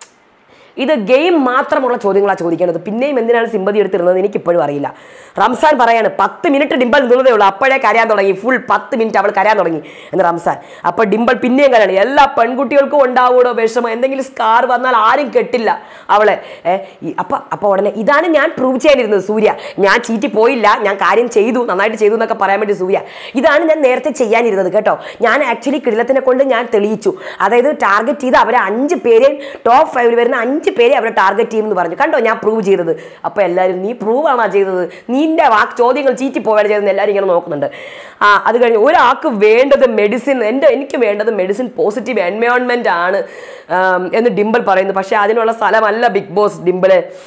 [SPEAKER 1] ഇത് ഗെയിം മാത്രമുള്ള ചോദ്യങ്ങളാണ് ചോദിക്കേണ്ടത് പിന്നെയും എന്തിനാണ് സിമ്പതി എടുത്തിരുന്നത് എനിക്ക് ഇപ്പോഴും അറിയില്ല റംസാൻ പറയാണ് പത്ത് മിനിറ്റ് ഡിംബൽ നിന്നതേ ഉള്ളൂ അപ്പോഴേ കരയാൻ തുടങ്ങി ഫുൾ പത്ത് മിനിറ്റ് അവൾ കരയാൻ തുടങ്ങി എന്ന് റംസാൻ അപ്പോൾ ഡിംബൽ പിന്നെയും കരയാണ് എല്ലാ പെൺകുട്ടികൾക്കും ഉണ്ടാവൂടോ വിഷമം എന്തെങ്കിലും സ്കാർ വന്നാൽ ആരും കെട്ടില്ല അവളെ ഏ, ഈ- അപ്പൊ അപ്പൊ ഉടനെ ഇതാണ് ഞാൻ പ്രൂവ് ചെയ്യാനിരുന്നത് സൂര്യ ഞാൻ ചീറ്റി പോയില്ല ഞാൻ കാര്യം ചെയ്തു നന്നായിട്ട് ചെയ്തു എന്നൊക്കെ പറയാൻ വേണ്ടി സൂര്യ ഇതാണ് ഞാൻ നേരത്തെ ചെയ്യാനിരുന്നത് കേട്ടോ ഞാൻ ആക്ച്വലി കിടിലത്തിനെ കൊണ്ട് ഞാൻ തെളിയിച്ചു അതായത് ടാർഗറ്റ് ചെയ്ത് അവരെ അഞ്ച് പേരെയും ടോപ്പ് ഫൈവിൽ വരുന്ന അഞ്ച് പേരെ അവരെ ടാർഗറ്റ് ചെയ്യുമെന്ന് പറഞ്ഞു കണ്ടോ ഞാൻ പ്രൂവ് ചെയ്തത് അപ്പോൾ എല്ലാവരും നീ പ്രൂവ് ആണോ ചെയ്തത് നിന്റെ വാക്ക് ചോദ്യങ്ങൾ ചീറ്റി പോവുകയാണ് ചെയ്തതെന്ന് എല്ലാവരും ഇങ്ങനെ നോക്കുന്നുണ്ട് ആ അത് കഴിഞ്ഞ് ഒരാൾക്ക് വേണ്ടത് മെഡിസിൻ എൻ്റെ എനിക്ക് വേണ്ടത് മെഡിസിൻ പോസിറ്റീവ് എൻവയോൺമെൻ്റ് ആണ് ആം, എന്ന് ഡിംബൽ പറയുന്നു പക്ഷേ അതിനുള്ള സ്ഥലമല്ല ബിഗ് ബോസ് ഡിംബിള്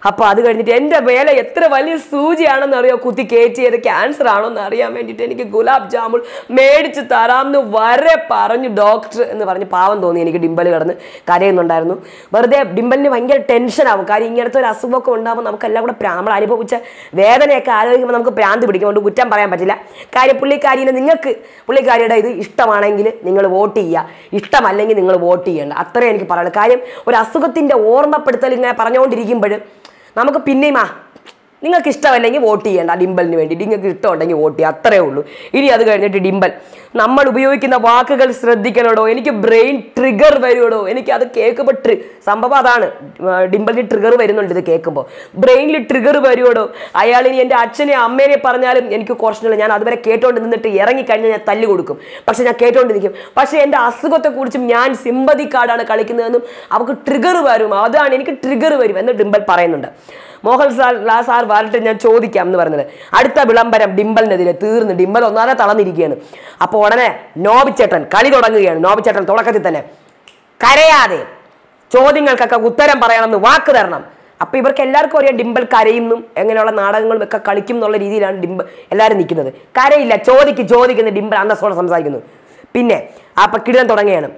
[SPEAKER 1] അപ്പോൾ അത് കഴിഞ്ഞിട്ട് എൻ്റെ വേല എത്ര വലിയ സൂചിയാണെന്ന് അറിയോ കുത്തി കയറ്റിയത് ക്യാൻസർ ആണോ എന്ന് അറിയാൻ വേണ്ടിയിട്ട് എനിക്ക് ഗുലാബ് ജാമുൻ മേടിച്ച് തരാമെന്ന് വരെ പറഞ്ഞു ഡോക്ടർ എന്ന് പറഞ്ഞ് പാവം തോന്നി എനിക്ക് ഡിംബൽ കിടന്ന് കരയുന്നുണ്ടായിരുന്നു വെറുതെ ഡിംബലിന് ഭയങ്കര ടെൻഷനാവും കാര്യം ഇങ്ങനത്തെ ഒരു അസുഖമൊക്കെ ഉണ്ടാകുമ്പോൾ നമുക്കെല്ലാം കൂടെ പ്രാ- നമ്മൾ അനുഭവിച്ച വേദനയൊക്കെ ആലോചിക്കുമ്പോൾ നമുക്ക് പ്രാന്ത് പിടിക്കും കൊണ്ട് കുറ്റം പറയാൻ പറ്റില്ല കാര്യം പുള്ളിക്കാരിനെ നിങ്ങൾക്ക് പുള്ളിക്കാരിയുടെ ഇത് ഇഷ്ടമാണെങ്കിൽ നിങ്ങൾ വോട്ട് ചെയ്യുക ഇഷ്ടമല്ലെങ്കിൽ നിങ്ങൾ വോട്ട് ചെയ്യേണ്ട അത്രേ എനിക്ക് പറയുള്ളൂ കാര്യം ഒരു അസുഖത്തിൻ്റെ ഓർമ്മപ്പെടുത്തൽ ഇങ്ങനെ പറഞ്ഞുകൊണ്ടിരിക്കുമ്പോൾ നമുക്ക് പിന്നെയും ആ നിങ്ങൾക്ക് ഇഷ്ടമല്ലെങ്കിൽ വോട്ട് ചെയ്യേണ്ട ഡിംബലിന് വേണ്ടി നിങ്ങൾക്ക് ഇഷ്ടമുണ്ടെങ്കിൽ വോട്ട് ചെയ്യുക അത്രേ ഉള്ളൂ ഇനി അത് കഴിഞ്ഞിട്ട് ഡിംബൽ നമ്മൾ ഉപയോഗിക്കുന്ന വാക്കുകൾ ശ്രദ്ധിക്കണോടോ എനിക്ക് ബ്രെയിൻ ട്രിഗർ വരുമോ എനിക്ക് അത് കേൾക്കുമ്പോൾ ട്രി സംഭവം അതാണ് ആ, ഡിംബലിന് ട്രിഗർ വരുന്നുണ്ട് ഇത് കേൾക്കുമ്പോൾ ബ്രെയിനിൽ ട്രിഗർ വരുമോടോ അയാൾ ഇനി എൻ്റെ അച്ഛനെ അമ്മേനെ പറഞ്ഞാലും എനിക്ക് കുറച്ചില്ല ഞാൻ അതുവരെ കേട്ടോണ്ട് നിന്നിട്ട് ഇറങ്ങിക്കഴിഞ്ഞാൽ ഞാൻ തല്ല് കൊടുക്കും പക്ഷെ ഞാൻ കേട്ടോണ്ട് നിൽക്കും പക്ഷേ എൻ്റെ അസുഖത്തെക്കുറിച്ചും ഞാൻ സിമ്പതി കാർഡാണ് കളിക്കുന്നതെന്നും അവർക്ക് ട്രിഗർ വരും അതാണ് എനിക്ക് ട്രിഗർ വരും എന്ന് ഡിംബൽ പറയുന്നുണ്ട് മോഹൻ സാർ ലാ സാർ വരട്ടെ ഞാൻ ചോദിക്കാം എന്ന് പറഞ്ഞത് അടുത്ത വിളംബരം ഡിംബലിനെതിരെ തീർന്ന് ഡിംബൽ ഒന്നാതെ തളർന്നിരിക്കുകയാണ് അപ്പോൾ ഉടനെ നോബിച്ചേട്ടൻ കളി തുടങ്ങുകയാണ് നോബിച്ചേട്ടൻ തുടക്കത്തിൽ തന്നെ കരയാതെ ചോദ്യങ്ങൾക്കൊക്കെ ഉത്തരം പറയണമെന്ന് വാക്ക് തരണം അപ്പൊ ഇവർക്ക് എല്ലാവർക്കും അറിയാം ഡിംബൽ കരയുന്നും എങ്ങനെയുള്ള നാടകങ്ങളും ഒക്കെ കളിക്കും എന്നുള്ള രീതിയിലാണ് ഡിംബൽ എല്ലാവരും നിൽക്കുന്നത് കരയില്ല ചോദിക്ക് ചോദിക്കുന്ന ഡിംബൽ അന്തസ്സോടെ സംസാരിക്കുന്നു പിന്നെ ആ കിടിലം തുടങ്ങുകയാണ്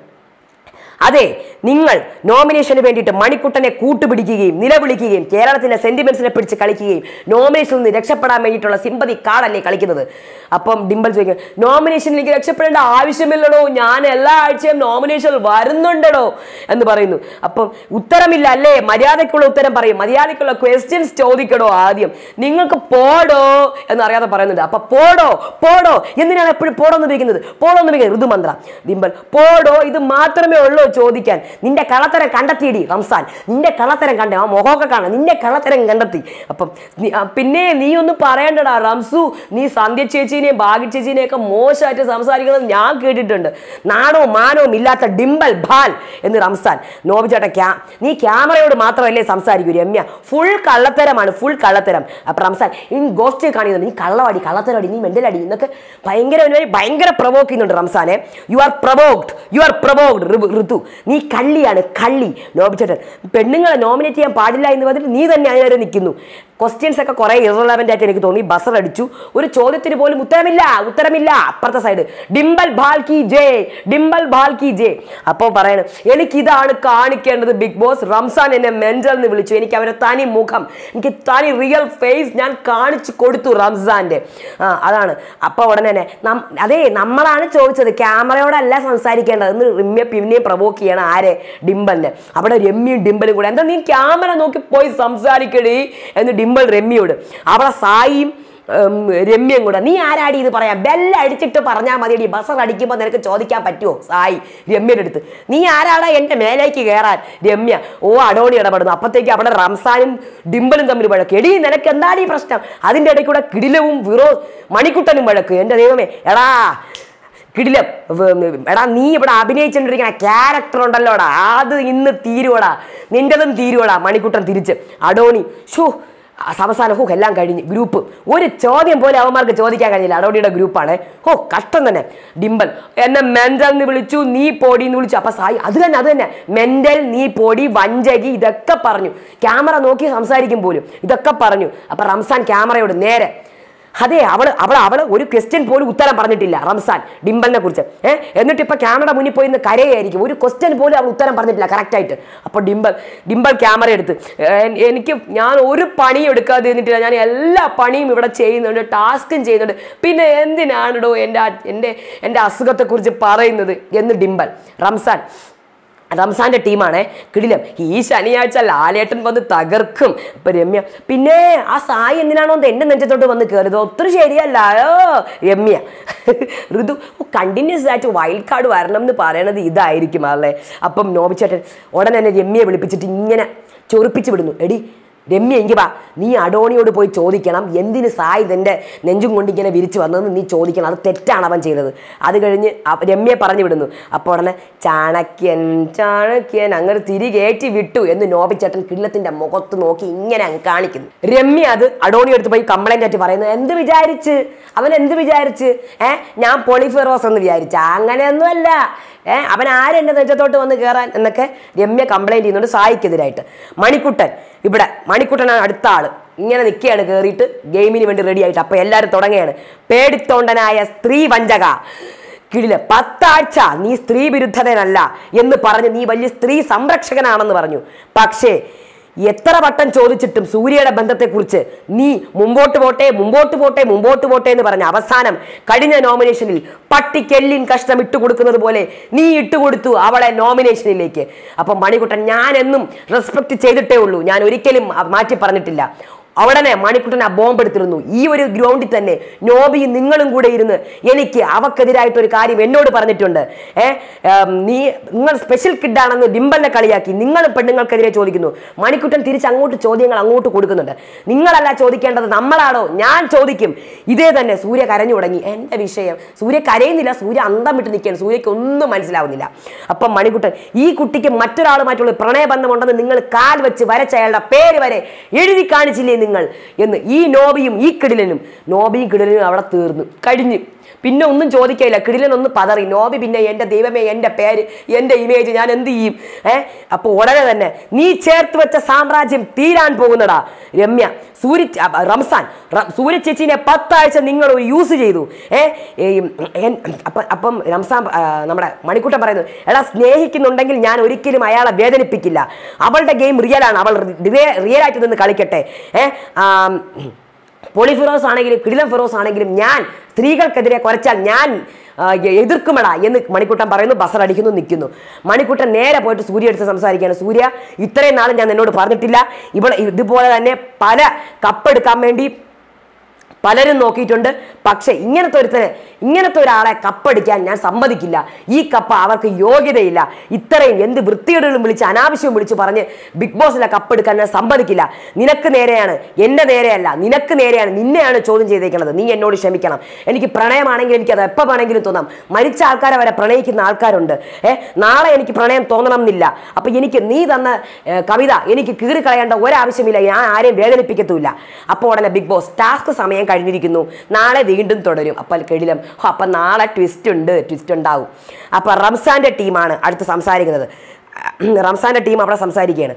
[SPEAKER 1] അതെ നിങ്ങൾ നോമിനേഷന് വേണ്ടിയിട്ട് മണിക്കുട്ടനെ കൂട്ടുപിടിക്കുകയും നിലവിളിക്കുകയും കേരളത്തിലെ സെന്റിമെന്റ്സിനെ പിടിച്ച് കളിക്കുകയും നോമിനേഷനിൽ നിന്ന് രക്ഷപ്പെടാൻ വേണ്ടിയിട്ടുള്ള സിമ്പതി കാർഡല്ലേ കളിക്കുന്നത് അപ്പം ഡിംബൽ ചോദിക്കും നോമിനേഷനിലേക്ക് രക്ഷപ്പെടേണ്ട ആവശ്യമില്ലടോ ഞാൻ എല്ലാ ആഴ്ചയും നോമിനേഷനിൽ വരുന്നുണ്ടടോ എന്ന് പറയുന്നു അപ്പം ഉത്തരമില്ല അല്ലേ മര്യാദയ്ക്കുള്ള ഉത്തരം പറയും മര്യാദയ്ക്കുള്ള ക്വസ്റ്റ്യൻസ് ചോദിക്കടോ ആദ്യം നിങ്ങൾക്ക് പോടോ എന്നറിയാതെ പറയുന്നുണ്ട് അപ്പൊ പോടോ പോടോ എന്തിനാണ് എപ്പോഴും പോടോ എന്ന് ഉപയോഗിക്കുന്നത് പോടോ എന്ന് ഉപയോഗിക്കുന്നത് ഋതുമന്ത്ര ഡിംബൽ പോടോ ഇത് മാത്രമേ ഉള്ളൂ ചോദിക്കാൻ നിന്റെ കള്ളത്തരം കണ്ടെത്തിയിടി റംസാൻ നിന്റെ കള്ളത്തരം കണ്ടേ ആ മുഖമൊക്കെ കാണാം നിന്റെ കള്ളത്തരം കണ്ടെത്തി അപ്പം നീ- ആ, പിന്നെ നീ ഒന്ന് പറയണ്ടടാ റംസു നീ സന്ധ്യ ചേച്ചീനെയും ഭാഗ്യ ചേച്ചീനെയും ഒക്കെ മോശമായിട്ട് സംസാരിക്കുന്നത് ഞാൻ കേട്ടിട്ടുണ്ട് നാണവും മാനവും ഇല്ലാത്ത ഡിംബൽ ഭാൽ എന്ന് റംസാൻ നോബിച്ചേട്ട ക്യാ നീ ക്യാമറയോട് മാത്രമല്ലേ സംസാരിക്കൂ രമ്യ ഫുൾ കള്ളത്തരമാണ് ഫുൾ കള്ളത്തരം അപ്പൊ റംസാൻ ഇനി ഗോസ്റ്റ് കാണിക്കുന്നുണ്ട് നീ കള്ളവാടി കള്ളത്തരവാടി നീ മെന്റലടി എന്നൊക്കെ ഭയങ്കര ഒരു ഭയങ്കര പ്രൊവോക്ക് ചെയ്യുന്നുണ്ട് റംസാനെ you are provoked you are provoked Rithu നീ കള്ളിയാണ് കള്ളി നോബിച്ചേട്ടൻ പെണ്ണുങ്ങളെ നോമിനേറ്റ് ചെയ്യാൻ പാടില്ല എന്ന് പറഞ്ഞിട്ട് നീ തന്നെ അതിനെ നിൽക്കുന്നു ക്വസ്റ്റ്യൻസ് ഒക്കെ കുറെ ഇറലവൻ്റ് ആയിട്ട് എനിക്ക് തോന്നി ബസർ അടിച്ചു ഒരു ചോദ്യത്തിന് പോലും ഉത്തരമില്ല ഉത്തരമില്ല അപ്പുറത്തെ സൈഡ് ഡിംബൽ ഭാൽ കി ജെ ഡിംബൽ ഭാൽ കി ജെ അപ്പോൾ പറയണം എനിക്ക് ഇതാണ് കാണിക്കേണ്ടത് ബിഗ് ബോസ് റംസാൻ എന്നെ മെന്റൽ എന്ന് വിളിച്ചു എനിക്ക് അവരെ തനി മുഖം എനിക്ക് തനി റിയൽ ഫേസ് ഞാൻ കാണിച്ചു കൊടുത്തു റംസാന്റെ ആ അതാണ് അപ്പോൾ ഉടനെ തന്നെ നം- അതേ നമ്മളാണ് ചോദിച്ചത് ക്യാമറയോടല്ല സംസാരിക്കേണ്ടത് എന്ന് റിമ്യ പിന്നെയും പ്രവോക്ക് ചെയ്യണം ആരെ ഡിംബലിനെ അവിടെ രമ്യയും ഡിംബലും കൂടെ എന്താ നീ ക്യാമറ നോക്കി പോയി സംസാരിക്കടി എന്ന് ഡിംബൽ രമ്യയോട് അവിടെ സായിയും ഉം, രമ്യയും കൂടെ നീ ആരാടി ഇത് പറയാം ബെല്ല അടിച്ചിട്ട് പറഞ്ഞാൽ മതിയടി ബസർ അടിക്കുമ്പോൾ നിനക്ക് ചോദിക്കാൻ പറ്റുമോ സായി രമ്യയുടെ അടുത്ത് നീ ആരാടാ എൻ്റെ മേലേക്ക് കയറാൻ രമ്യ ഓ അടോണി ഇടപെടുന്നു അപ്പത്തേക്ക് അവിടെ റംസാനും ഡിംബലും തമ്മിൽ വഴക്ക് എടി നിനക്ക് എന്താണ് ഈ പ്രശ്നം അതിൻ്റെ ഇടയ്ക്ക് കൂടെ കിടിലവും വിറോ മണിക്കുട്ടനും വഴക്ക് എൻ്റെ ദൈവമേ എടാ കിടിലം വ- എടാ നീ ഇവിടെ അഭിനയിച്ചുകൊണ്ടിരിക്കുന്ന ക്യാരക്ടർ ഉണ്ടല്ലോടാ അത് ഇന്ന് തീരുവടാ നിന്റെതും തീരുവടാ മണിക്കുട്ടൻ തിരിച്ച് അടോണി ഷോ അവസാനം ഹോ എല്ലാം കഴിഞ്ഞ് ഗ്രൂപ്പ് ഒരു ചോദ്യം പോലെ അവന്മാർക്ക് ചോദിക്കാൻ കഴിഞ്ഞില്ല അടോണിയുടെ ഗ്രൂപ്പാണ് ഹോ കഷ്ടം തന്നെ ഡിംബൽ എന്നെ മെന്റൽ എന്ന് വിളിച്ചു നീ പോടി എന്ന് വിളിച്ചു അപ്പൊ സായി അത് തന്നെ അത് തന്നെ മെന്റൽ നീ പോടി വഞ്ചകി ഇതൊക്കെ പറഞ്ഞു ക്യാമറ നോക്കി സംസാരിക്കും പോലും ഇതൊക്കെ പറഞ്ഞു അപ്പൊ റംസാൻ ക്യാമറയോട് നേരെ അതെ അവള് അവൾ അവള് ഒരു ക്വസ്റ്റ്യൻ പോലും ഉത്തരം പറഞ്ഞിട്ടില്ല റംസാൻ ഡിംബലിനെ കുറിച്ച് ഏഹ് എന്നിട്ട് ഇപ്പൊ ക്യാമറ മുന്നിൽ പോയി നിന്ന് കരയായിരിക്കും ഒരു ക്വസ്റ്റ്യൻ പോലും അവൾ ഉത്തരം പറഞ്ഞിട്ടില്ല കറക്റ്റ് ആയിട്ട് അപ്പോൾ ഡിംബൽ ഡിംബൽ ക്യാമറ എടുത്ത് "ഏഹ് എനിക്ക് ഞാൻ ഒരു പണിയും എടുക്കാതെ ഇരുന്നിട്ടില്ല ഞാൻ എല്ലാ പണിയും ഇവിടെ ചെയ്യുന്നുണ്ട് ടാസ്കും ചെയ്യുന്നുണ്ട് പിന്നെ എന്തിനാണിടോ എൻ്റെ ആ- എൻ്റെ എൻ്റെ അസുഖത്തെക്കുറിച്ച് പറയുന്നത് എന്ന് ഡിംബൽ റംസാൻ റംസാന്റെ ടീമാണ് കിടിലം ഈ ശനിയാഴ്ച ലാലേട്ടൻ വന്ന് തകർക്കും ഇപ്പൊ രമ്യ പിന്നെ ആ സായി എന്തിനാണോ എന്ന് എന്റെ നെഞ്ചത്തോട്ട് വന്ന് കയറിയത് ഒത്തിരി ശരിയല്ലോ രമ്യ ഋതു കണ്ടിന്യൂസ് ആയിട്ട് വൈൽഡ് കാർഡ് വരണം എന്ന് പറയണത് ഇതായിരിക്കും അല്ലേ അപ്പം നോബിച്ചേട്ടൻ ഉടനെ തന്നെ രമ്യയെ വിളിപ്പിച്ചിട്ട് ഇങ്ങനെ ചൊറിപ്പിച്ച് വിടുന്നു എടി രമ്യ എങ്കിൽ വാ നീ അഡോണിയോട് പോയി ചോദിക്കണം എന്തിന് സായി ഇതെൻ്റെ നെഞ്ചും കൊണ്ട് ഇങ്ങനെ വിരിച്ചു വന്നതെന്ന് നീ ചോദിക്കണം അത് തെറ്റാണ് അവൻ ചെയ്തത് അത് കഴിഞ്ഞ് അവ- രമ്യയെ പറഞ്ഞു വിടുന്നു അപ്പോൾ ഉടനെ ചാണക്യൻ ചാണക്യൻ അങ്ങനെ തിരികേറ്റി വിട്ടു എന്ന് നോബിച്ചേട്ടൻ കിള്ളത്തിന്റെ മുഖത്ത് നോക്കി ഇങ്ങനെ അങ്ങ് കാണിക്കുന്നു രമ്യ അത് അഡോണി എടുത്ത് പോയി കംപ്ലൈന്റ് ആയിട്ട് പറയുന്നത് എന്ത് വിചാരിച്ച് അവൻ എന്ത് വിചാരിച്ച് ഏ ഞാൻ പോളിഫെറോസ് എന്ന് വിചാരിച്ച അങ്ങനെയൊന്നുമല്ല ഏഹ് അവൻ ആരെൻ്റെ നെഞ്ചത്തോട്ട് വന്ന് കയറാൻ എന്നൊക്കെ രമ്യ കംപ്ലൈൻറ്റ് ചെയ്യുന്നുണ്ട് സായിക്കെതിരായിട്ട് മണിക്കുട്ടൻ ഇവിടെ മണിക്കുട്ടനാണ് അടുത്ത ആള് ഇങ്ങനെ നിൽക്കുകയാണ് കയറിയിട്ട് ഗെയിമിന് വേണ്ടി റെഡി ആയിട്ട് അപ്പോൾ എല്ലാവരും തുടങ്ങുകയാണ് പേടിത്തൊണ്ടനായ സ്ത്രീ വഞ്ചക കിടില് പത്താഴ്ച നീ സ്ത്രീ വിരുദ്ധനല്ല എന്ന് പറഞ്ഞ് നീ വലിയ സ്ത്രീ സംരക്ഷകനാണെന്ന് പറഞ്ഞു പക്ഷേ എത്ര വട്ടം ചോദിച്ചിട്ടും സൂര്യയുടെ ബന്ധത്തെക്കുറിച്ച് നീ മുമ്പോട്ട് പോട്ടെ മുമ്പോട്ട് പോട്ടെ മുമ്പോട്ട് പോട്ടെ എന്ന് പറഞ്ഞ അവസാനം കഴിഞ്ഞ നോമിനേഷനിൽ പട്ടിക്കെല്ലിൻ കഷ്ണം ഇട്ടുകൊടുക്കുന്നത് പോലെ നീ ഇട്ടുകൊടുത്തു അവളെ നോമിനേഷനിലേക്ക് അപ്പം മണിക്കുട്ടൻ ഞാൻ എന്നും റെസ്പെക്ട് ചെയ്തിട്ടേ ഉള്ളൂ ഞാൻ ഒരിക്കലും മാറ്റി പറഞ്ഞിട്ടില്ല ഉടനെ മണിക്കുട്ടൻ ആ ബോംബ് എടുത്തിരുന്നു ഈ ഒരു ഗ്രൗണ്ടിൽ തന്നെ നോബിയും നിങ്ങളും കൂടെ ഇരുന്ന് എനിക്ക് അവക്കെതിരായിട്ട് ഒരു കാര്യം എന്നോട് പറഞ്ഞിട്ടുണ്ട് ഏ ഏം, നീ നിങ്ങൾ സ്പെഷ്യൽ കിഡാണെന്ന് ഡിംബലിനെ കളിയാക്കി നിങ്ങൾ പെണ്ണുങ്ങൾക്കെതിരെ ചോദിക്കുന്നു മണിക്കുട്ടൻ തിരിച്ച് അങ്ങോട്ട് ചോദ്യങ്ങൾ അങ്ങോട്ട് കൊടുക്കുന്നുണ്ട് നിങ്ങളല്ല ചോദിക്കേണ്ടത് നമ്മളാണോ ഞാൻ ചോദിക്കും ഇതേ തന്നെ സൂര്യ കരഞ്ഞു തുടങ്ങി എൻ്റെ വിഷയം സൂര്യ കരയുന്നില്ല സൂര്യ അന്തം വിട്ട് നിൽക്കുകയാണ് സൂര്യക്ക് ഒന്നും മനസ്സിലാവുന്നില്ല അപ്പം മണിക്കുട്ടൻ ഈ കുട്ടിക്ക് മറ്റൊരാളുമായിട്ടുള്ള പ്രണയബന്ധമുണ്ടെന്ന് നിങ്ങൾ കാൽ വെച്ച് വരച്ച അയാളുടെ പേര് വരെ എഴുതി കാണിച്ചില്ലേ നിങ്ങൾ എന്ന് ഈ നോബിയും ഈ കിടിലനും നോബിയും കിടിലനും അവിടെ തീർന്നു കഴിഞ്ഞു പിന്നെ ഒന്നും ചോദിക്കില്ല കിടിലൻ ഒന്ന് പതറി നോബി പിന്നെ എൻ്റെ ദൈവമേ എൻ്റെ പേര് എൻ്റെ ഇമേജ് ഞാൻ എന്ത് ചെയ്യും ഏ അപ്പോൾ ഉടനെ തന്നെ നീ ചേർത്ത് വെച്ച സാമ്രാജ്യം തീരാൻ പോകുന്നടാ രമ്യ സൂര്യ അ, റംസാൻ റ- സൂര്യ ചേച്ചീനെ പത്താഴ്ച നിങ്ങൾ ഒരു യൂസ് ചെയ്തു ഏ ഈ, എൻ- അപ്പം അപ്പം റംസാൻ ആ, നമ്മുടെ മണിക്കൂട്ടം പറയുന്നു എടാ സ്നേഹിക്കുന്നുണ്ടെങ്കിൽ ഞാൻ ഒരിക്കലും അയാളെ വേദനിപ്പിക്കില്ല അവളുടെ ഗെയിം റിയൽ ആണ് അവൾ റിയൽ ആയിട്ട് നിന്ന് കളിക്കട്ടെ ഏ ആം, പോളി ഫിറോസ് ആണെങ്കിലും കിടിലം ഫിറോസ് ആണെങ്കിലും ഞാൻ സ്ത്രീകൾക്കെതിരെ കുറച്ചാൽ ഞാൻ ആ, എ- എതിർക്കുമെടാ എന്ന് മണിക്കുട്ടൻ പറയുന്നു ബസർ അടിക്കുന്നു നിൽക്കുന്നു മണിക്കുട്ടൻ നേരെ പോയിട്ട് സൂര്യ എടുത്ത് സംസാരിക്കുകയാണ് സൂര്യ ഇത്രയും നാളും ഞാൻ എന്നോട് പറഞ്ഞിട്ടില്ല ഇവിടെ ഇതുപോലെ തന്നെ പല കപ്പെടുക്കാൻ വേണ്ടി പലരും നോക്കിയിട്ടുണ്ട് പക്ഷെ ഇങ്ങനത്തെ ഒരുത്തന് ഇങ്ങനത്തെ ഒരാളെ കപ്പടിക്കാൻ ഞാൻ സമ്മതിക്കില്ല ഈ കപ്പ അവർക്ക് യോഗ്യതയില്ല ഇത്രയും എന്ത് വൃത്തികേടുകളും വിളിച്ച് അനാവശ്യവും വിളിച്ച് പറഞ്ഞ് ബിഗ് ബോസിലെ കപ്പെടുക്കാൻ ഞാൻ സമ്മതിക്കില്ല നിനക്ക് നേരെയാണ് എൻ്റെ നേരെയല്ല നിനക്ക് നേരെയാണ് നിന്നെയാണ് ചോദ്യം ചെയ്തേക്കുന്നത് നീ എന്നോട് ക്ഷമിക്കണം എനിക്ക് പ്രണയമാണെങ്കിൽ എനിക്ക് അത് എപ്പോൾ വേണമെങ്കിലും തോന്നാം മരിച്ച ആൾക്കാരെ വരെ പ്രണയിക്കുന്ന ആൾക്കാരുണ്ട് ഏ നാളെ എനിക്ക് പ്രണയം തോന്നണം എന്നില്ല അപ്പം എനിക്ക് നീ തന്ന ഏ, കവിത എനിക്ക് കീറിക്കളയേണ്ട ഒരാവശ്യമില്ല ഞാൻ ആരെയും വേദനിപ്പിക്കത്തുമില്ല അപ്പോൾ ഉടനെ ബിഗ് ബോസ് ടാസ്ക് സമയം കഴിഞ്ഞിരിക്കുന്നു നാളെ വീണ്ടും തുടരും അപ്പോൾ കെടിലം ഹോ, അപ്പം നാളെ ട്വിസ്റ്റ് ഉണ്ട് ട്വിസ്റ്റ് ഉണ്ടാവും അപ്പോൾ റംസാന്റെ ടീമാണ് അടുത്ത് സംസാരിക്കുന്നത് റംസാന്റെ ടീം അവിടെ സംസാരിക്കുകയാണ്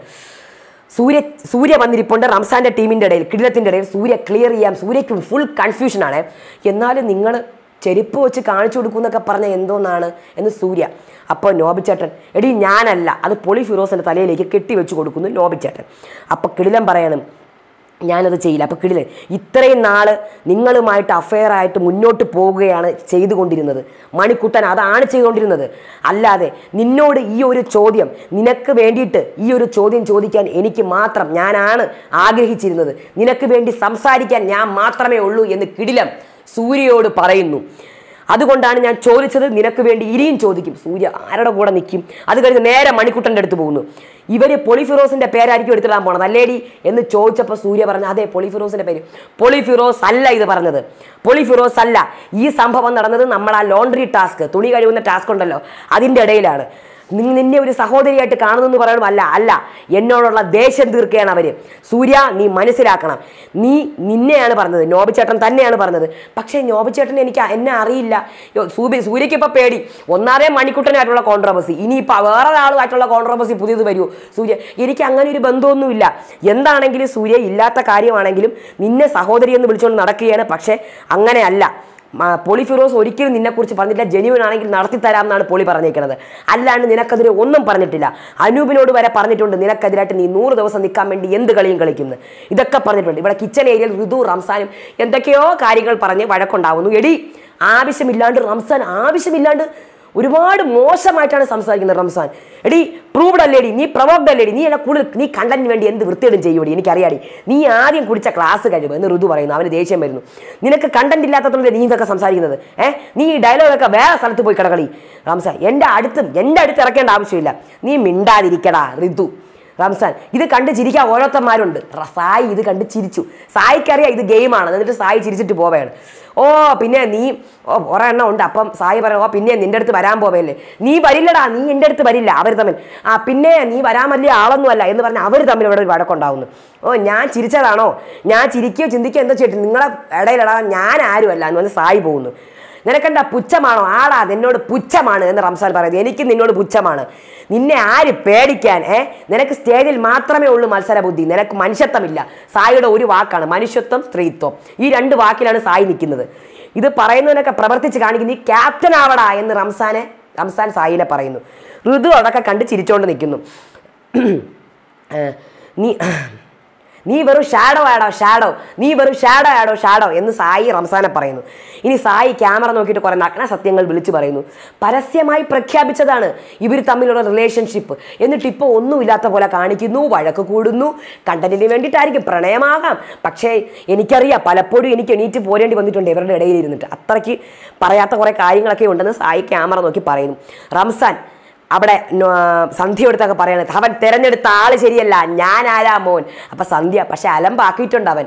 [SPEAKER 1] സൂര്യ സൂര്യ വന്നിരിപ്പുണ്ട് റംസാന്റെ ടീമിന്റെ ഇടയിൽ കിടിലത്തിന്റെ ഇടയിൽ സൂര്യ ക്ലിയർ ചെയ്യാം സൂര്യക്ക് ഫുൾ കൺഫ്യൂഷനാണ് എന്നാലും നിങ്ങൾ ചെരുപ്പ് വെച്ച് കാണിച്ചു കൊടുക്കുന്നൊക്കെ പറഞ്ഞ എന്തോന്നാണ് എന്ന് സൂര്യ അപ്പോൾ നോബിച്ചേട്ടൻ എടി ഞാനല്ല അത് പൊളി ഫിറോസിന്റെ തലയിലേക്ക് കെട്ടി വെച്ച് കൊടുക്കുന്നു നോബിച്ചേട്ടൻ അപ്പോൾ കിടിലം പറയണം ഞാനത് ചെയ്യില്ല അപ്പോൾ കിടിലൻ ഇത്രയും നാള് നിങ്ങളുമായിട്ട് അഫെയർ ആയിട്ട് മുന്നോട്ട് പോവുകയാണ് ചെയ്തുകൊണ്ടിരുന്നത് മണിക്കുട്ടൻ അതാണ് ചെയ്തുകൊണ്ടിരുന്നത് അല്ലാതെ നിന്നോട് ഈ ഒരു ചോദ്യം നിനക്ക് വേണ്ടിയിട്ട് ഈ ഒരു ചോദ്യം ചോദിക്കാൻ എനിക്ക് മാത്രം ഞാനാണ് ആഗ്രഹിച്ചിരുന്നത് നിനക്ക് വേണ്ടി സംസാരിക്കാൻ ഞാൻ മാത്രമേ ഉള്ളൂ എന്ന് കിടിലം സൂര്യയോട് പറയുന്നു അതുകൊണ്ടാണ് ഞാൻ ചോദിച്ചത് നിനക്ക് വേണ്ടി ഇനിയും ചോദിക്കും സൂര്യ ആരുടെ കൂടെ നിൽക്കും അത് കഴിഞ്ഞ് നേരെ മണിക്കുട്ടൻ്റെ അടുത്ത് പോകുന്നു ഇവര് പൊളിഫിറോസിന്റെ പേരായിരിക്കും എടുത്തിടാൻ പോണത് അല്ലേടി എന്ന് ചോദിച്ചപ്പോൾ സൂര്യ പറഞ്ഞു അതെ പൊളിഫിറോസിന്റെ പേര് പൊളിഫിറോസ് അല്ല ഇത് പറഞ്ഞത് പൊളിഫിറോസ് അല്ല ഈ സംഭവം നടന്നത് നമ്മൾ ആ ലോണ്ടറി ടാസ്ക് തുണി കഴിവുന്ന ടാസ്ക് ഉണ്ടല്ലോ അതിൻ്റെ ഇടയിലാണ് നി- നിന്നെ ഒരു സഹോദരിയായിട്ട് കാണുന്നു പറയണം അല്ല അല്ല എന്നോടുള്ള ദേഷ്യം തീർക്കുകയാണ് അവര് സൂര്യ നീ മനസ്സിലാക്കണം നീ നിന്നെയാണ് പറഞ്ഞത് നോബിച്ചേട്ടൻ തന്നെയാണ് പറഞ്ഞത് പക്ഷേ നോബിച്ചേട്ടൻ എനിക്ക് എന്നെ അറിയില്ല യോ, സൂബി സൂര്യക്ക് ഇപ്പൊ പേടി ഒന്നാമേ മണിക്കുട്ടനായിട്ടുള്ള കോൺട്രവേഴ്സി ഇനിയിപ്പോൾ വേറെ ഒരാളുമായിട്ടുള്ള കോൺട്രവേഴ്സി പുതിയത് വരുമോ സൂര്യ എനിക്ക് അങ്ങനെ ഒരു ബന്ധമൊന്നുമില്ല എന്താണെങ്കിലും സൂര്യ ഇല്ലാത്ത കാര്യമാണെങ്കിലും നിന്നെ സഹോദരി എന്ന് വിളിച്ചുകൊണ്ട് നടക്കുകയാണ് പക്ഷേ അങ്ങനെയല്ല മ- പോളി ഫിറോസ് ഒരിക്കലും നിന്നെക്കുറിച്ച് പറഞ്ഞില്ല ജെന്യൂൻ ആണെങ്കിൽ നടത്തി തരാം എന്നാണ് പോളി പറഞ്ഞേക്കുന്നത് അല്ലാണ്ട് നിനക്കെതിരെ ഒന്നും പറഞ്ഞിട്ടില്ല അനൂപിനോട് വരെ പറഞ്ഞിട്ടുണ്ട് നിനക്കെതിരായിട്ട് നീ നൂറ് ദിവസം നിൽക്കാൻ വേണ്ടി എന്ത് കളിയും കളിക്കുന്നു ഇതൊക്കെ പറഞ്ഞിട്ടുണ്ട് ഇവിടെ കിച്ചൺ ഏരിയയിൽ ഋതു റംസാനും എന്തൊക്കെയോ കാര്യങ്ങൾ പറഞ്ഞ് വഴക്കുണ്ടാവുന്നു എടി ആവശ്യമില്ലാണ്ട് റംസാൻ ആവശ്യമില്ലാണ്ട് ഒരുപാട് മോശമായിട്ടാണ് സംസാരിക്കുന്നത് റംസാൻ എടി പ്രൂവ്ഡ് അല്ലേടി നീ പ്രൊവോക്ഡ് അല്ലേടി നീ എന്നെ കൂടുതൽ നീ കണ്ടന്റിന് വേണ്ടി എന്ത് വൃത്തിയിടും ചെയ്യൂടി എനിക്കറിയാടി നീ ആദ്യം കുടിച്ച ക്ലാസ് കഴിവ് എന്ന് ഋതു പറയുന്നു അവന് ദേഷ്യം വരുന്നു നിനക്ക് കണ്ടന്റ് ഇല്ലാത്തതുകൊണ്ട് നീ ഇതൊക്കെ സംസാരിക്കുന്നത് ഏഹ് നീ ഈ ഡയലോഗൊക്കെ വേറെ സ്ഥലത്ത് പോയി കിടകളി റംസാൻ എൻ്റെ അടുത്തും എൻ്റെ അടുത്ത് ഇറക്കേണ്ട ആവശ്യമില്ല നീ മിണ്ടാതിരിക്കടാ ഋതു റംസാൻ ഇത് കണ്ട് ചിരിക്കാൻ ഓരോരുത്തന്മാരുണ്ട് റ- സായി ഇത് കണ്ട് ചിരിച്ചു സായിക്കറിയാം ഇത് ഗെയിമാണ് എന്നിട്ട് സായി ചിരിച്ചിട്ട് പോവുകയാണ് ഓ പിന്നെ നീ ഓ ഒരെണ്ണം ഉണ്ട് അപ്പം സായി പറയാം ഓ പിന്നെ നിന്റെ അടുത്ത് വരാൻ പോവല്ലേ നീ വരില്ലടാ നീ എൻ്റെ അടുത്ത് വരില്ല അവർ തമ്മിൽ ആ പിന്നെ നീ വരാൻ വലിയ ആളൊന്നുമല്ല എന്ന് പറഞ്ഞ് അവർ തമ്മിൽ ഇവിടെ ഒരു വഴക്കുണ്ടാവുന്നു ഓ ഞാൻ ചിരിച്ചതാണോ ഞാൻ ചിരിക്കുകയോ ചിന്തിക്കുകയോ എന്തോ ചെയ്തിട്ട് നിങ്ങളെ ഇടയിലടാ ഞാൻ ആരുമല്ല എന്ന് പറഞ്ഞ് സായി പോകുന്നു നിനക്കെന്താ പുച്ഛമാണോ ആടാ നിന്നോട് പുച്ഛമാണ് എന്ന് റംസാൻ പറയുന്നത് എനിക്ക് നിന്നോട് പുച്ഛമാണ് നിന്നെ ആര് പേടിക്കാൻ ഏ നിനക്ക് സ്റ്റേജിൽ മാത്രമേ ഉള്ളൂ മത്സര ബുദ്ധി നിനക്ക് മനുഷ്യത്വമില്ല സായിയുടെ ഒരു വാക്കാണ് മനുഷ്യത്വം സ്ത്രീത്വം ഈ രണ്ട് വാക്കിലാണ് സായി നിൽക്കുന്നത് ഇത് പറയുന്നതിനൊക്കെ പ്രവർത്തിച്ച് കാണിക്കുന്ന ഈ ക്യാപ്റ്റൻ ആവടാ എന്ന് റംസാനെ റംസാൻ സായിനെ പറയുന്നു ഋതു അതൊക്കെ കണ്ട് ചിരിച്ചോണ്ട് നിൽക്കുന്നു ഏഹ്, നീ നീ വെറും ഷാഡോ ആടോ ഷാഡോ നീ വെറും ഷാഡോ ആടോ ഷാഡോ എന്ന് സായി റംസാനെ പറയുന്നു ഇനി സായി ക്യാമറ നോക്കിയിട്ട് കുറെ നഗ്ന സത്യങ്ങൾ വിളിച്ചു പറയുന്നു പരസ്യമായി പ്രഖ്യാപിച്ചതാണ് ഇവർ തമ്മിലുള്ള റിലേഷൻഷിപ്പ് എന്നിട്ട് ഇപ്പോൾ ഒന്നുമില്ലാത്ത പോലെ കാണിക്കുന്നു വഴക്ക് കൂടുന്നു കണ്ടന്റിന് വേണ്ടിയിട്ടായിരിക്കും പ്രണയമാകാം പക്ഷേ എനിക്കറിയാം പലപ്പോഴും എനിക്ക് എണീറ്റ് പോരേണ്ടി വന്നിട്ടുണ്ട് ഇവരുടെ ഇടയിൽ ഇരുന്നിട്ട് അത്രയ്ക്ക് പറയാത്ത കുറേ കാര്യങ്ങളൊക്കെ ഉണ്ടെന്ന് സായി ക്യാമറ നോക്കി പറയുന്നു റംസാൻ അവിടെ നോ- സന്ധ്യ എടുത്തൊക്കെ പറയണത് അവൻ തെരഞ്ഞെടുത്ത ആള് ശരിയല്ല ഞാൻ ആരാ മോൻ അപ്പൊ സന്ധ്യ പക്ഷെ അലമ്പാക്കിയിട്ടുണ്ട് അവൻ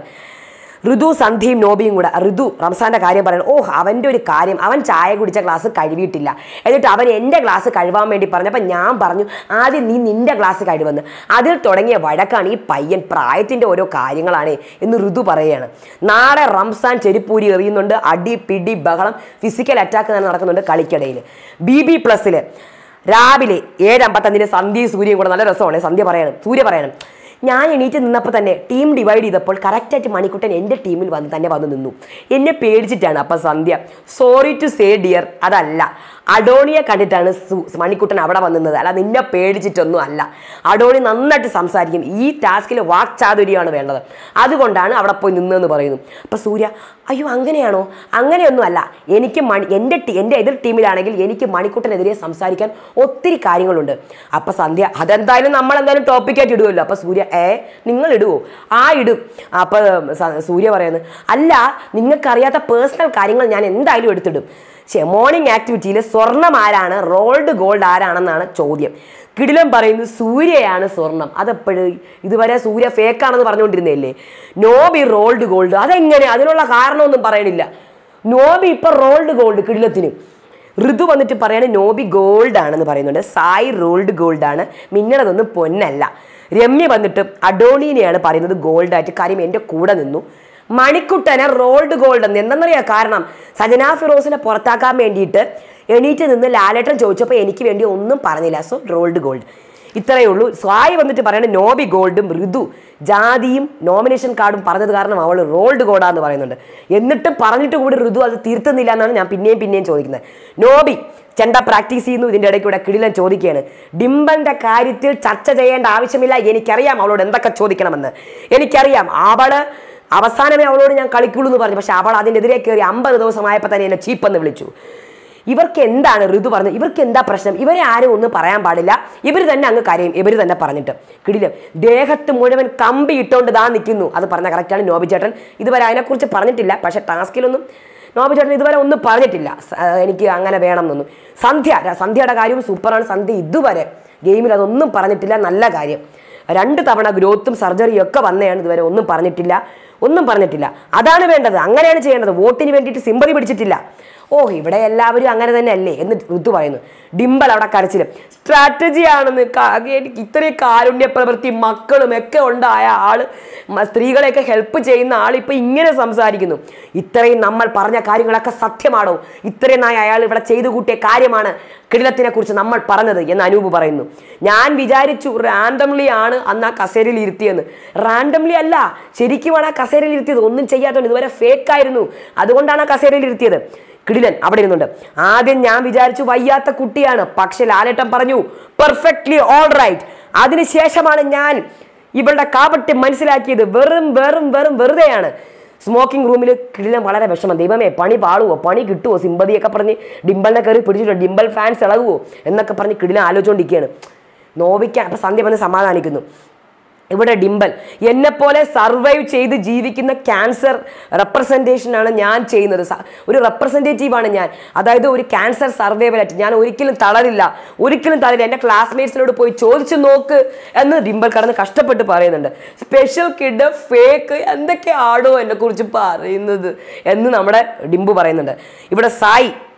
[SPEAKER 1] ഋതു സന്ധ്യയും നോബിയും കൂടെ ഋതു റംസാന്റെ കാര്യം പറയണം ഓഹ് അവൻ്റെ ഒരു കാര്യം അവൻ ചായ കുടിച്ച ഗ്ലാസ് കഴുകിയിട്ടില്ല എന്നിട്ട് അവൻ എൻ്റെ ഗ്ലാസ് കഴുകാൻ വേണ്ടി പറഞ്ഞപ്പോൾ ഞാൻ പറഞ്ഞു ആദ്യം നീ നിന്റെ ഗ്ലാസ് കഴുകുമെന്ന് അതിൽ തുടങ്ങിയ വഴക്കാണ് ഈ പയ്യൻ പ്രായത്തിൻ്റെ ഓരോ കാര്യങ്ങളാണ് എന്ന് ഋതു പറയുകയാണ് നാളെ റംസാൻ ചെരിപ്പൂരി എറിയുന്നുണ്ട് അടി പിടി ബഹളം ഫിസിക്കൽ അറ്റാക്ക് തന്നെ നടക്കുന്നുണ്ട് കളിക്കിടയിൽ ബി ബി പ്ലസ്സിൽ രാവിലെ ഏഴ് അമ്പത്തഞ്ചിന് സന്ധ്യയും സൂര്യയും കൂടെ നല്ല രസമാണ് സന്ധ്യ പറയണം സൂര്യ പറയണം ഞാൻ എണീറ്റ് നിന്നപ്പോൾ തന്നെ ടീം ഡിവൈഡ് ചെയ്തപ്പോൾ കറക്റ്റായിട്ട് മണിക്കുട്ടൻ എൻ്റെ ടീമിൽ വന്ന് തന്നെ വന്ന് നിന്നു എന്നെ പേടിച്ചിട്ടാണ് അപ്പം Sandhya sorry to say dear അതല്ല അഡോണിയെ കണ്ടിട്ടാണ് സു- മണിക്കുട്ടൻ അവിടെ വന്ന് നിന്നത് അല്ല നിന്നെ പേടിച്ചിട്ടൊന്നും അല്ല അഡോണി നന്നായിട്ട് സംസാരിക്കും ഈ ടാസ്കിൽ വാക്ചാതുര്യമാണ് വേണ്ടത് അതുകൊണ്ടാണ് അവിടെ പോയി നിന്നതെന്ന് പറയുന്നു അപ്പം സൂര്യ അയ്യോ അങ്ങനെയാണോ അങ്ങനെയൊന്നും അല്ല എനിക്ക് മണി എൻ്റെ ടീ എൻ്റെ എതിർ ടീമിലാണെങ്കിൽ എനിക്ക് മണിക്കുട്ടനെതിരെ സംസാരിക്കാൻ ഒത്തിരി കാര്യങ്ങളുണ്ട് അപ്പം സന്ധ്യ അതെന്തായാലും നമ്മൾ എന്തായാലും ടോപ്പിക്കായിട്ട് ഇടുമല്ലോ അപ്പം സൂര്യ ഏ നിങ്ങൾ ഇടുവോ ആ ഇടും അപ്പം സ- സൂര്യ പറയുന്നത് അല്ല നിങ്ങൾക്കറിയാത്ത പേഴ്സണൽ കാര്യങ്ങൾ ഞാൻ എന്തായാലും എടുത്തിടും ശേ മോർണിംഗ് ആക്ടിവിറ്റിയിൽ സ്വർണം ആരാണ് റോൾഡ് ഗോൾഡ് ആരാണെന്നാണ് ചോദ്യം കിടിലം പറയുന്നു സൂര്യയാണ് സ്വർണം അതെപ്പോഴും ഇതുവരെ സൂര്യ ഫേക്കാണെന്ന് പറഞ്ഞുകൊണ്ടിരുന്നതല്ലേ നോബി റോൾഡ് ഗോൾഡ് അതെങ്ങനെ അതിനുള്ള കാരണമൊന്നും പറയണില്ല നോബി ഇപ്പൊ റോൾഡ് ഗോൾഡ് കിടിലത്തിന് ഋതു വന്നിട്ട് പറയാണ് നോബി ഗോൾഡ് ആണെന്ന് പറയുന്നുണ്ട് സായി റോൾഡ് ഗോൾഡ് ആണ് മിന്നണതൊന്നും പൊന്നല്ല രമ്യ വന്നിട്ട് അഡോണീനെയാണ് പറയുന്നത് ഗോൾഡ് ആയിട്ട് കാര്യം എൻ്റെ കൂടെ നിന്നു മണിക്കുട്ടനെ റോൾഡ് ഗോൾഡ് എന്ന് എന്തെന്നറിയാ കാരണം സജന ഫിറോസിനെ പുറത്താക്കാൻ വേണ്ടിയിട്ട് എണീറ്റ് നിന്ന് ലാലേട്ടൻ ചോദിച്ചപ്പോൾ എനിക്ക് വേണ്ടി ഒന്നും പറഞ്ഞില്ല സോ റോൾഡ് ഗോൾഡ് ഇത്രയേ ഉള്ളൂ സ്വായി വന്നിട്ട് പറയണത് നോബി ഗോൾഡും ഋതു ജാതിയും നോമിനേഷൻ കാർഡും പറഞ്ഞത് കാരണം അവൾ റോൾഡ് ഗോഡാന്ന് പറയുന്നുണ്ട് എന്നിട്ട് പറഞ്ഞിട്ട് കൂടി ഋതു അത് തീർത്തുന്നില്ല എന്നാണ് ഞാൻ പിന്നെയും പിന്നെയും ചോദിക്കുന്നത് നോബി ചെണ്ട പ്രാക്ടീസ് ചെയ്യുന്നു ഇതിൻ്റെ ഇടയ്ക്കൂടെ കിടിലൻ ചോദിക്കുകയാണ് ഡിംബന്റെ കാര്യത്തിൽ ചർച്ച ചെയ്യേണ്ട ആവശ്യമില്ല എനിക്കറിയാം അവളോട് എന്തൊക്കെ ചോദിക്കണമെന്ന് എനിക്കറിയാം അവള് അവസാനമേ അവളോട് ഞാൻ കളിക്കുള്ളൂ എന്ന് പറഞ്ഞു പക്ഷെ അവൾ അതിനെതിരെ കയറി അമ്പത് ദിവസമായപ്പോൾ തന്നെ എന്നെ ചീപ്പെന്ന് വിളിച്ചു ഇവർക്ക് എന്താണ് ഋതു പറഞ്ഞത് ഇവർക്ക് എന്താ പ്രശ്നം ഇവരെ ആരും ഒന്നും പറയാൻ പാടില്ല ഇവർ തന്നെ അങ്ങ് കരയും ഇവർ തന്നെ പറഞ്ഞിട്ട് കിടിലം ദേഹത്ത് മുഴുവൻ കമ്പി ഇട്ടുകൊണ്ട് ദാ നിൽക്കുന്നു അത് പറഞ്ഞ കറക്റ്റാണ് നോബി ചേട്ടൻ ഇതുവരെ അതിനെക്കുറിച്ച് പറഞ്ഞിട്ടില്ല പക്ഷെ ടാസ്കിലൊന്നും നോബി ചേട്ടൻ ഇതുവരെ ഒന്നും പറഞ്ഞിട്ടില്ല സ- ആ, എനിക്ക് അങ്ങനെ വേണം എന്നൊന്നും സന്ധ്യ ര- സന്ധ്യയുടെ കാര്യവും സൂപ്പറാണ് സന്ധ്യ ഇതുവരെ ഗെയിമിൽ അതൊന്നും പറഞ്ഞിട്ടില്ല നല്ല കാര്യം രണ്ട് തവണ ഗ്രോത്തും സർജറിയും ഒക്കെ വന്നതാണ് ഇതുവരെ ഒന്നും പറഞ്ഞിട്ടില്ല ഒന്നും പറഞ്ഞിട്ടില്ല അതാണ് വേണ്ടത് അങ്ങനെയാണ് ചെയ്യേണ്ടത് വോട്ടിന് വേണ്ടിയിട്ട് സിമ്പതി പിടിച്ചിട്ടില്ല ഓ ഇവിടെ എല്ലാവരും അങ്ങനെ തന്നെ അല്ലേ എന്ന് ഋതു പറയുന്നു ഡിംബൽ അവിടെ കരച്ചിലും സ്ട്രാറ്റജി ആണെന്ന് ക- എനിക്ക് ഇത്രയും കാരുണ്യ പ്രവൃത്തി മക്കളും ഒക്കെ ഉണ്ടായ ആള് മ- സ്ത്രീകളെയൊക്കെ ഹെൽപ്പ് ചെയ്യുന്ന ആൾ ഇപ്പൊ ഇങ്ങനെ സംസാരിക്കുന്നു ഇത്രയും നമ്മൾ പറഞ്ഞ കാര്യങ്ങളൊക്കെ സത്യമാണോ ഇത്രയും നായ അയാൾ ഇവിടെ ചെയ്തു കൂട്ടിയ കാര്യമാണ് കിടിലത്തിനെ കുറിച്ച് നമ്മൾ പറഞ്ഞത് എന്ന് അനൂപ് പറയുന്നു ഞാൻ വിചാരിച്ചു റാൻഡംലി ആണ് അന്ന് ആ കസേരയിൽ ഇരുത്തിയെന്ന് റാൻഡംലി അല്ല ശരിക്കുമാണ് ആ കസേരയിൽ ഇരുത്തിയത് ഒന്നും ചെയ്യാത്തതുകൊണ്ട് ഇതുവരെ ഫേക്ക് ആയിരുന്നു അതുകൊണ്ടാണ് ആ കസേരയിൽ ഇരുത്തിയത് കിടിലൻ അവിടെ ഇരുന്നുണ്ട് ആദ്യം ഞാൻ വിചാരിച്ചു വയ്യാത്ത കുട്ടിയാണ് പക്ഷെ ലാലേട്ടൻ പറഞ്ഞു പെർഫെക്റ്റ്ലി ഓൾ റൈറ്റ് അതിനുശേഷമാണ് ഞാൻ ഇവളുടെ കാപട്യം മനസ്സിലാക്കിയത് വെറും വെറും വെറും വെറുതെയാണ് സ്മോക്കിംഗ് റൂമിൽ കിടിലം വളരെ വിഷമം ദൈവമേ പണി പാളുവോ പണി കിട്ടുമോ സിമ്പതിയൊക്കെ പറഞ്ഞ് ഡിംബലിനെ കയറി പിടിച്ചിട്ടോ ഡിംബൽ ഫാൻസ് ഇളകുവോ എന്നൊക്കെ പറഞ്ഞ് കിടിലം ആലോചിച്ചുകൊണ്ടിരിക്കുകയാണ് നോവിക്കാൻ അപ്പം സന്ധ്യ വന്ന് സമാധാനിക്കുന്നു ഇവിടെ ഡിംബൽ എന്നെപ്പോലെ സർവൈവ് ചെയ്ത് ജീവിക്കുന്ന ക്യാൻസർ റെപ്രസെൻറ്റേഷനാണ് ഞാൻ ചെയ്യുന്നത് സ- ഒരു റെപ്രസെൻറ്റേറ്റീവാണ് ഞാൻ അതായത് ഒരു ക്യാൻസർ സർവൈവലായിട്ട് ഞാൻ ഒരിക്കലും തളരില്ല ഒരിക്കലും തളരില്ല എൻ്റെ ക്ലാസ്മേറ്റ്സിനോട് പോയി ചോദിച്ചു നോക്ക് എന്ന് ഡിംബൽ കടന്ന് കഷ്ടപ്പെട്ട് പറയുന്നുണ്ട് സ്പെഷ്യൽ കിഡ് ഫേക്ക് എന്തൊക്കെയാണോ എന്നെക്കുറിച്ച് പറയുന്നത് എന്ന് നമ്മുടെ ഡിംബു പറയുന്നുണ്ട് ഇവിടെ സായി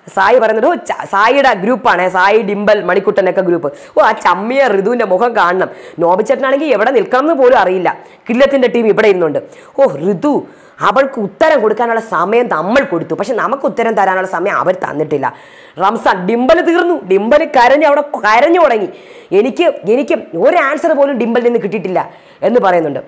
[SPEAKER 1] സായി പറയുന്നത് ഓ ച- സായിയുടെ ഗ്രൂപ്പാണ് സായി ഡിംബൽ മണിക്കുട്ടനൊക്കെ ഗ്രൂപ്പ് ഓ ആ ചമ്മിയ ഋതുവിൻ്റെ മുഖം കാണണം നോബിച്ചേട്ടനാണെങ്കിൽ എവിടെ നിൽക്കണം എന്ന് പോലും അറിയില്ല കില്ലത്തിൻ്റെ ടീം ഇവിടെ ഇരുന്നുണ്ട് ഓ ഋതു അവൾക്ക് ഉത്തരം കൊടുക്കാനുള്ള സമയം നമ്മൾ കൊടുത്തു പക്ഷെ നമുക്ക് ഉത്തരം തരാനുള്ള സമയം അവർ തന്നിട്ടില്ല റംസാൻ ഡിംബൽ തീർന്നു ഡിംബൽ കരഞ്ഞ് അവിടെ കരഞ്ഞു തുടങ്ങി എനിക്ക് എനിക്ക് ഒരു ആൻസർ പോലും ഡിംബലിൽ നിന്ന് കിട്ടിയിട്ടില്ല എന്ന് പറയുന്നുണ്ട്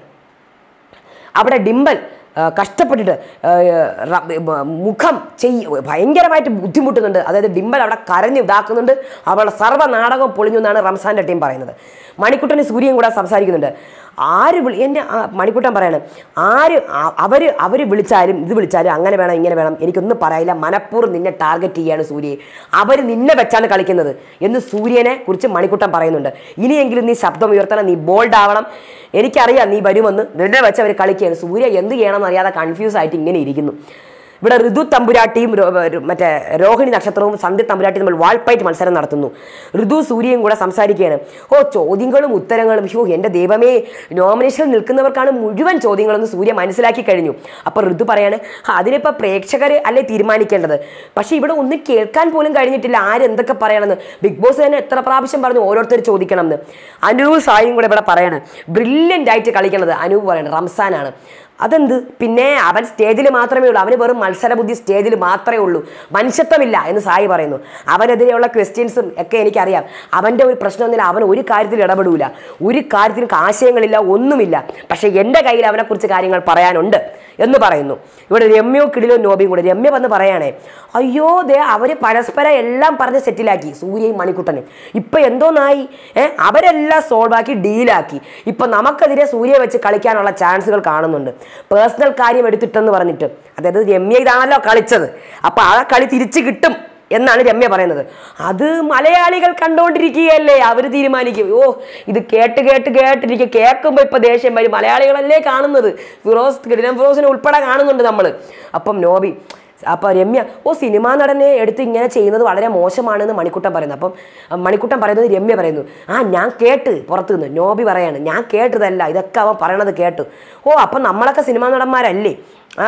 [SPEAKER 1] അവിടെ ഡിംബൽ ആ, കഷ്ടപ്പെട്ടിട്ട് ആ, റ- ബ- മുഖം ചെയ് ഭയങ്കരമായിട്ട് ബുദ്ധിമുട്ടുന്നുണ്ട് അതായത് ഡിംബൽ അവിടെ കരഞ്ഞ് ഇതാക്കുന്നുണ്ട് അവളുടെ സർവ്വ നാടകം പൊളിഞ്ഞു എന്നാണ് റംസാൻ്റെ ടീം പറയുന്നത് മണിക്കുട്ടന് സൂര്യൻ കൂടെ സംസാരിക്കുന്നുണ്ട് ആര് വിളി എൻ്റെ ആ, മണിക്കുട്ടൻ പറയാണ് ആര് അവർ അവർ വിളിച്ചാലും ഇത് വിളിച്ചാലും അങ്ങനെ വേണം ഇങ്ങനെ വേണം എനിക്കൊന്നും പറയില്ല മനഃപൂർവ്വം നിന്നെ ടാർഗറ്റ് ചെയ്യാണ് സൂര്യയെ അവർ നിന്നെ വെച്ചാണ് കളിക്കുന്നത് എന്ന് സൂര്യനെ കുറിച്ച് മണിക്കുട്ടൻ പറയുന്നുണ്ട് ഇനിയെങ്കിലും നീ ശബ്ദം ഉയർത്തണം നീ ബോൾഡ് ആവണം എനിക്കറിയാം നീ വരുമെന്ന് നിന്നെ വെച്ച് അവർ കളിക്കുകയാണ് സൂര്യ എന്ത് ചെയ്യണമെന്ന് അറിയാതെ കൺഫ്യൂസ് ആയിട്ട് ഇങ്ങനെ ഇരിക്കുന്നു ഇവിടെ ഋതു തമ്പുരാട്ടിയും രോ- ര- മറ്റേ രോഹിണി നക്ഷത്രവും സന്ധ്യ തമ്പുരാട്ടിയും തമ്മിൽ വാൾപ്പയറ്റ് മത്സരം നടത്തുന്നു ഋതു സൂര്യയും കൂടെ സംസാരിക്കുകയാണ് ഓ ചോദ്യങ്ങളും ഉത്തരങ്ങളും ഷോ എൻ്റെ ദൈവമേ നോമിനേഷനിൽ നിൽക്കുന്നവർക്കാണ് മുഴുവൻ ചോദ്യങ്ങളെന്ന് സൂര്യ മനസ്സിലാക്കി കഴിഞ്ഞു അപ്പോൾ ഋതു പറയാണ് "ആ, അതിനിപ്പോൾ പ്രേക്ഷകർ അല്ലേ തീരുമാനിക്കേണ്ടത് പക്ഷേ ഇവിടെ ഒന്നും കേൾക്കാൻ പോലും കഴിഞ്ഞിട്ടില്ല ആരെന്തൊക്കെ പറയണമെന്ന് ബിഗ് ബോസ് തന്നെ എത്ര പ്രാവശ്യം പറഞ്ഞു ഓരോരുത്തർ ചോദിക്കണം എന്ന് അനൂപ് സായും കൂടെ ഇവിടെ പറയാണ് ബ്രില്യൻ്റ് ആയിട്ട് കളിക്കണത് അനൂപ് പറയണത് റംസാനാണ് അതെന്ത് പിന്നെ അവൻ സ്റ്റേജിൽ മാത്രമേ ഉള്ളൂ അവന് വെറും മത്സരബുദ്ധി സ്റ്റേജിൽ മാത്രമേ ഉള്ളൂ മനുഷ്യത്വമില്ല എന്ന് സായി പറയുന്നു അവനെതിരെയുള്ള ക്വസ്റ്റ്യൻസും ഒക്കെ എനിക്കറിയാം അവൻ്റെ ഒരു പ്രശ്നമൊന്നുമില്ല അവൻ ഒരു കാര്യത്തിൽ ഇടപെടൂല ഒരു കാര്യത്തിലും ആശയങ്ങളില്ല ഒന്നുമില്ല പക്ഷേ എൻ്റെ കയ്യിൽ അവനെക്കുറിച്ച് കാര്യങ്ങൾ പറയാനുണ്ട് എന്ന് പറയുന്നു ഇവിടെ രമ്യോ കിടിലോ നോബിയും കൂടെ രമ്യ വന്ന് പറയാണേ അയ്യോ ദേ അവർ പരസ്പരം എല്ലാം പറഞ്ഞ് സെറ്റിലാക്കി സൂര്യയും മണിക്കുട്ടനും ഇപ്പം എന്തോന്നായി ഏ അവരെല്ലാം സോൾവ് ആക്കി ഡീലാക്കി ഇപ്പം നമുക്കെതിരെ സൂര്യയെ വെച്ച് കളിക്കാനുള്ള ചാൻസുകൾ കാണുന്നുണ്ട് പേഴ്സണൽ കാര്യം എടുത്തിട്ടെന്ന് പറഞ്ഞിട്ട് അതായത് രമ്യ ഇതാണല്ലോ കളിച്ചത് അപ്പം ആ കളി തിരിച്ചു കിട്ടും എന്നാണ് രമ്യ പറയുന്നത് അത് മലയാളികൾ കണ്ടുകൊണ്ടിരിക്കുകയല്ലേ അവർ തീരുമാനിക്കും ഓ ഇത് കേട്ട് കേട്ട് കേട്ടിരിക്കും കേൾക്കുമ്പോൾ ഇപ്പൊ ദേഷ്യം വരും മലയാളികളല്ലേ കാണുന്നത് ഫിറോസ് കിടിലം ഫിറോസിനെ ഉൾപ്പെടെ കാണുന്നുണ്ട് നമ്മൾ അപ്പം നോബി അപ്പോൾ രമ്യ ഓ സിനിമാ നടനെ എടുത്ത് ഇങ്ങനെ ചെയ്യുന്നത് വളരെ മോശമാണെന്ന് മണിക്കുട്ടൻ പറയുന്നു അപ്പം അഹ് മണിക്കുട്ടൻ പറയുന്നത് രമ്യ പറയുന്നു ആ ഞാൻ കേട്ട് പുറത്തു നിന്ന് നോബി പറയാണ് ഞാൻ കേട്ടതല്ല ഇതൊക്കെ അവൻ പറയണത് കേട്ടു ഓ അപ്പം നമ്മളൊക്കെ സിനിമാ നടന്മാരല്ലേ ആ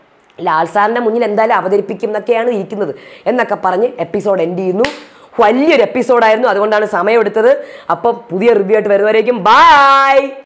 [SPEAKER 1] ലാൽ സാറിൻ്റെ മുന്നിൽ എന്തായാലും അവതരിപ്പിക്കും എന്നൊക്കെയാണ് ഇരിക്കുന്നത് എന്നൊക്കെ പറഞ്ഞ് എപ്പിസോഡ് എൻഡ് ചെയ്യുന്നു വലിയൊരു എപ്പിസോഡായിരുന്നു അതുകൊണ്ടാണ് സമയമെടുത്തത് അപ്പം പുതിയ റിവ്യൂ ആയിട്ട് വരുന്നവരേക്കും ബായ്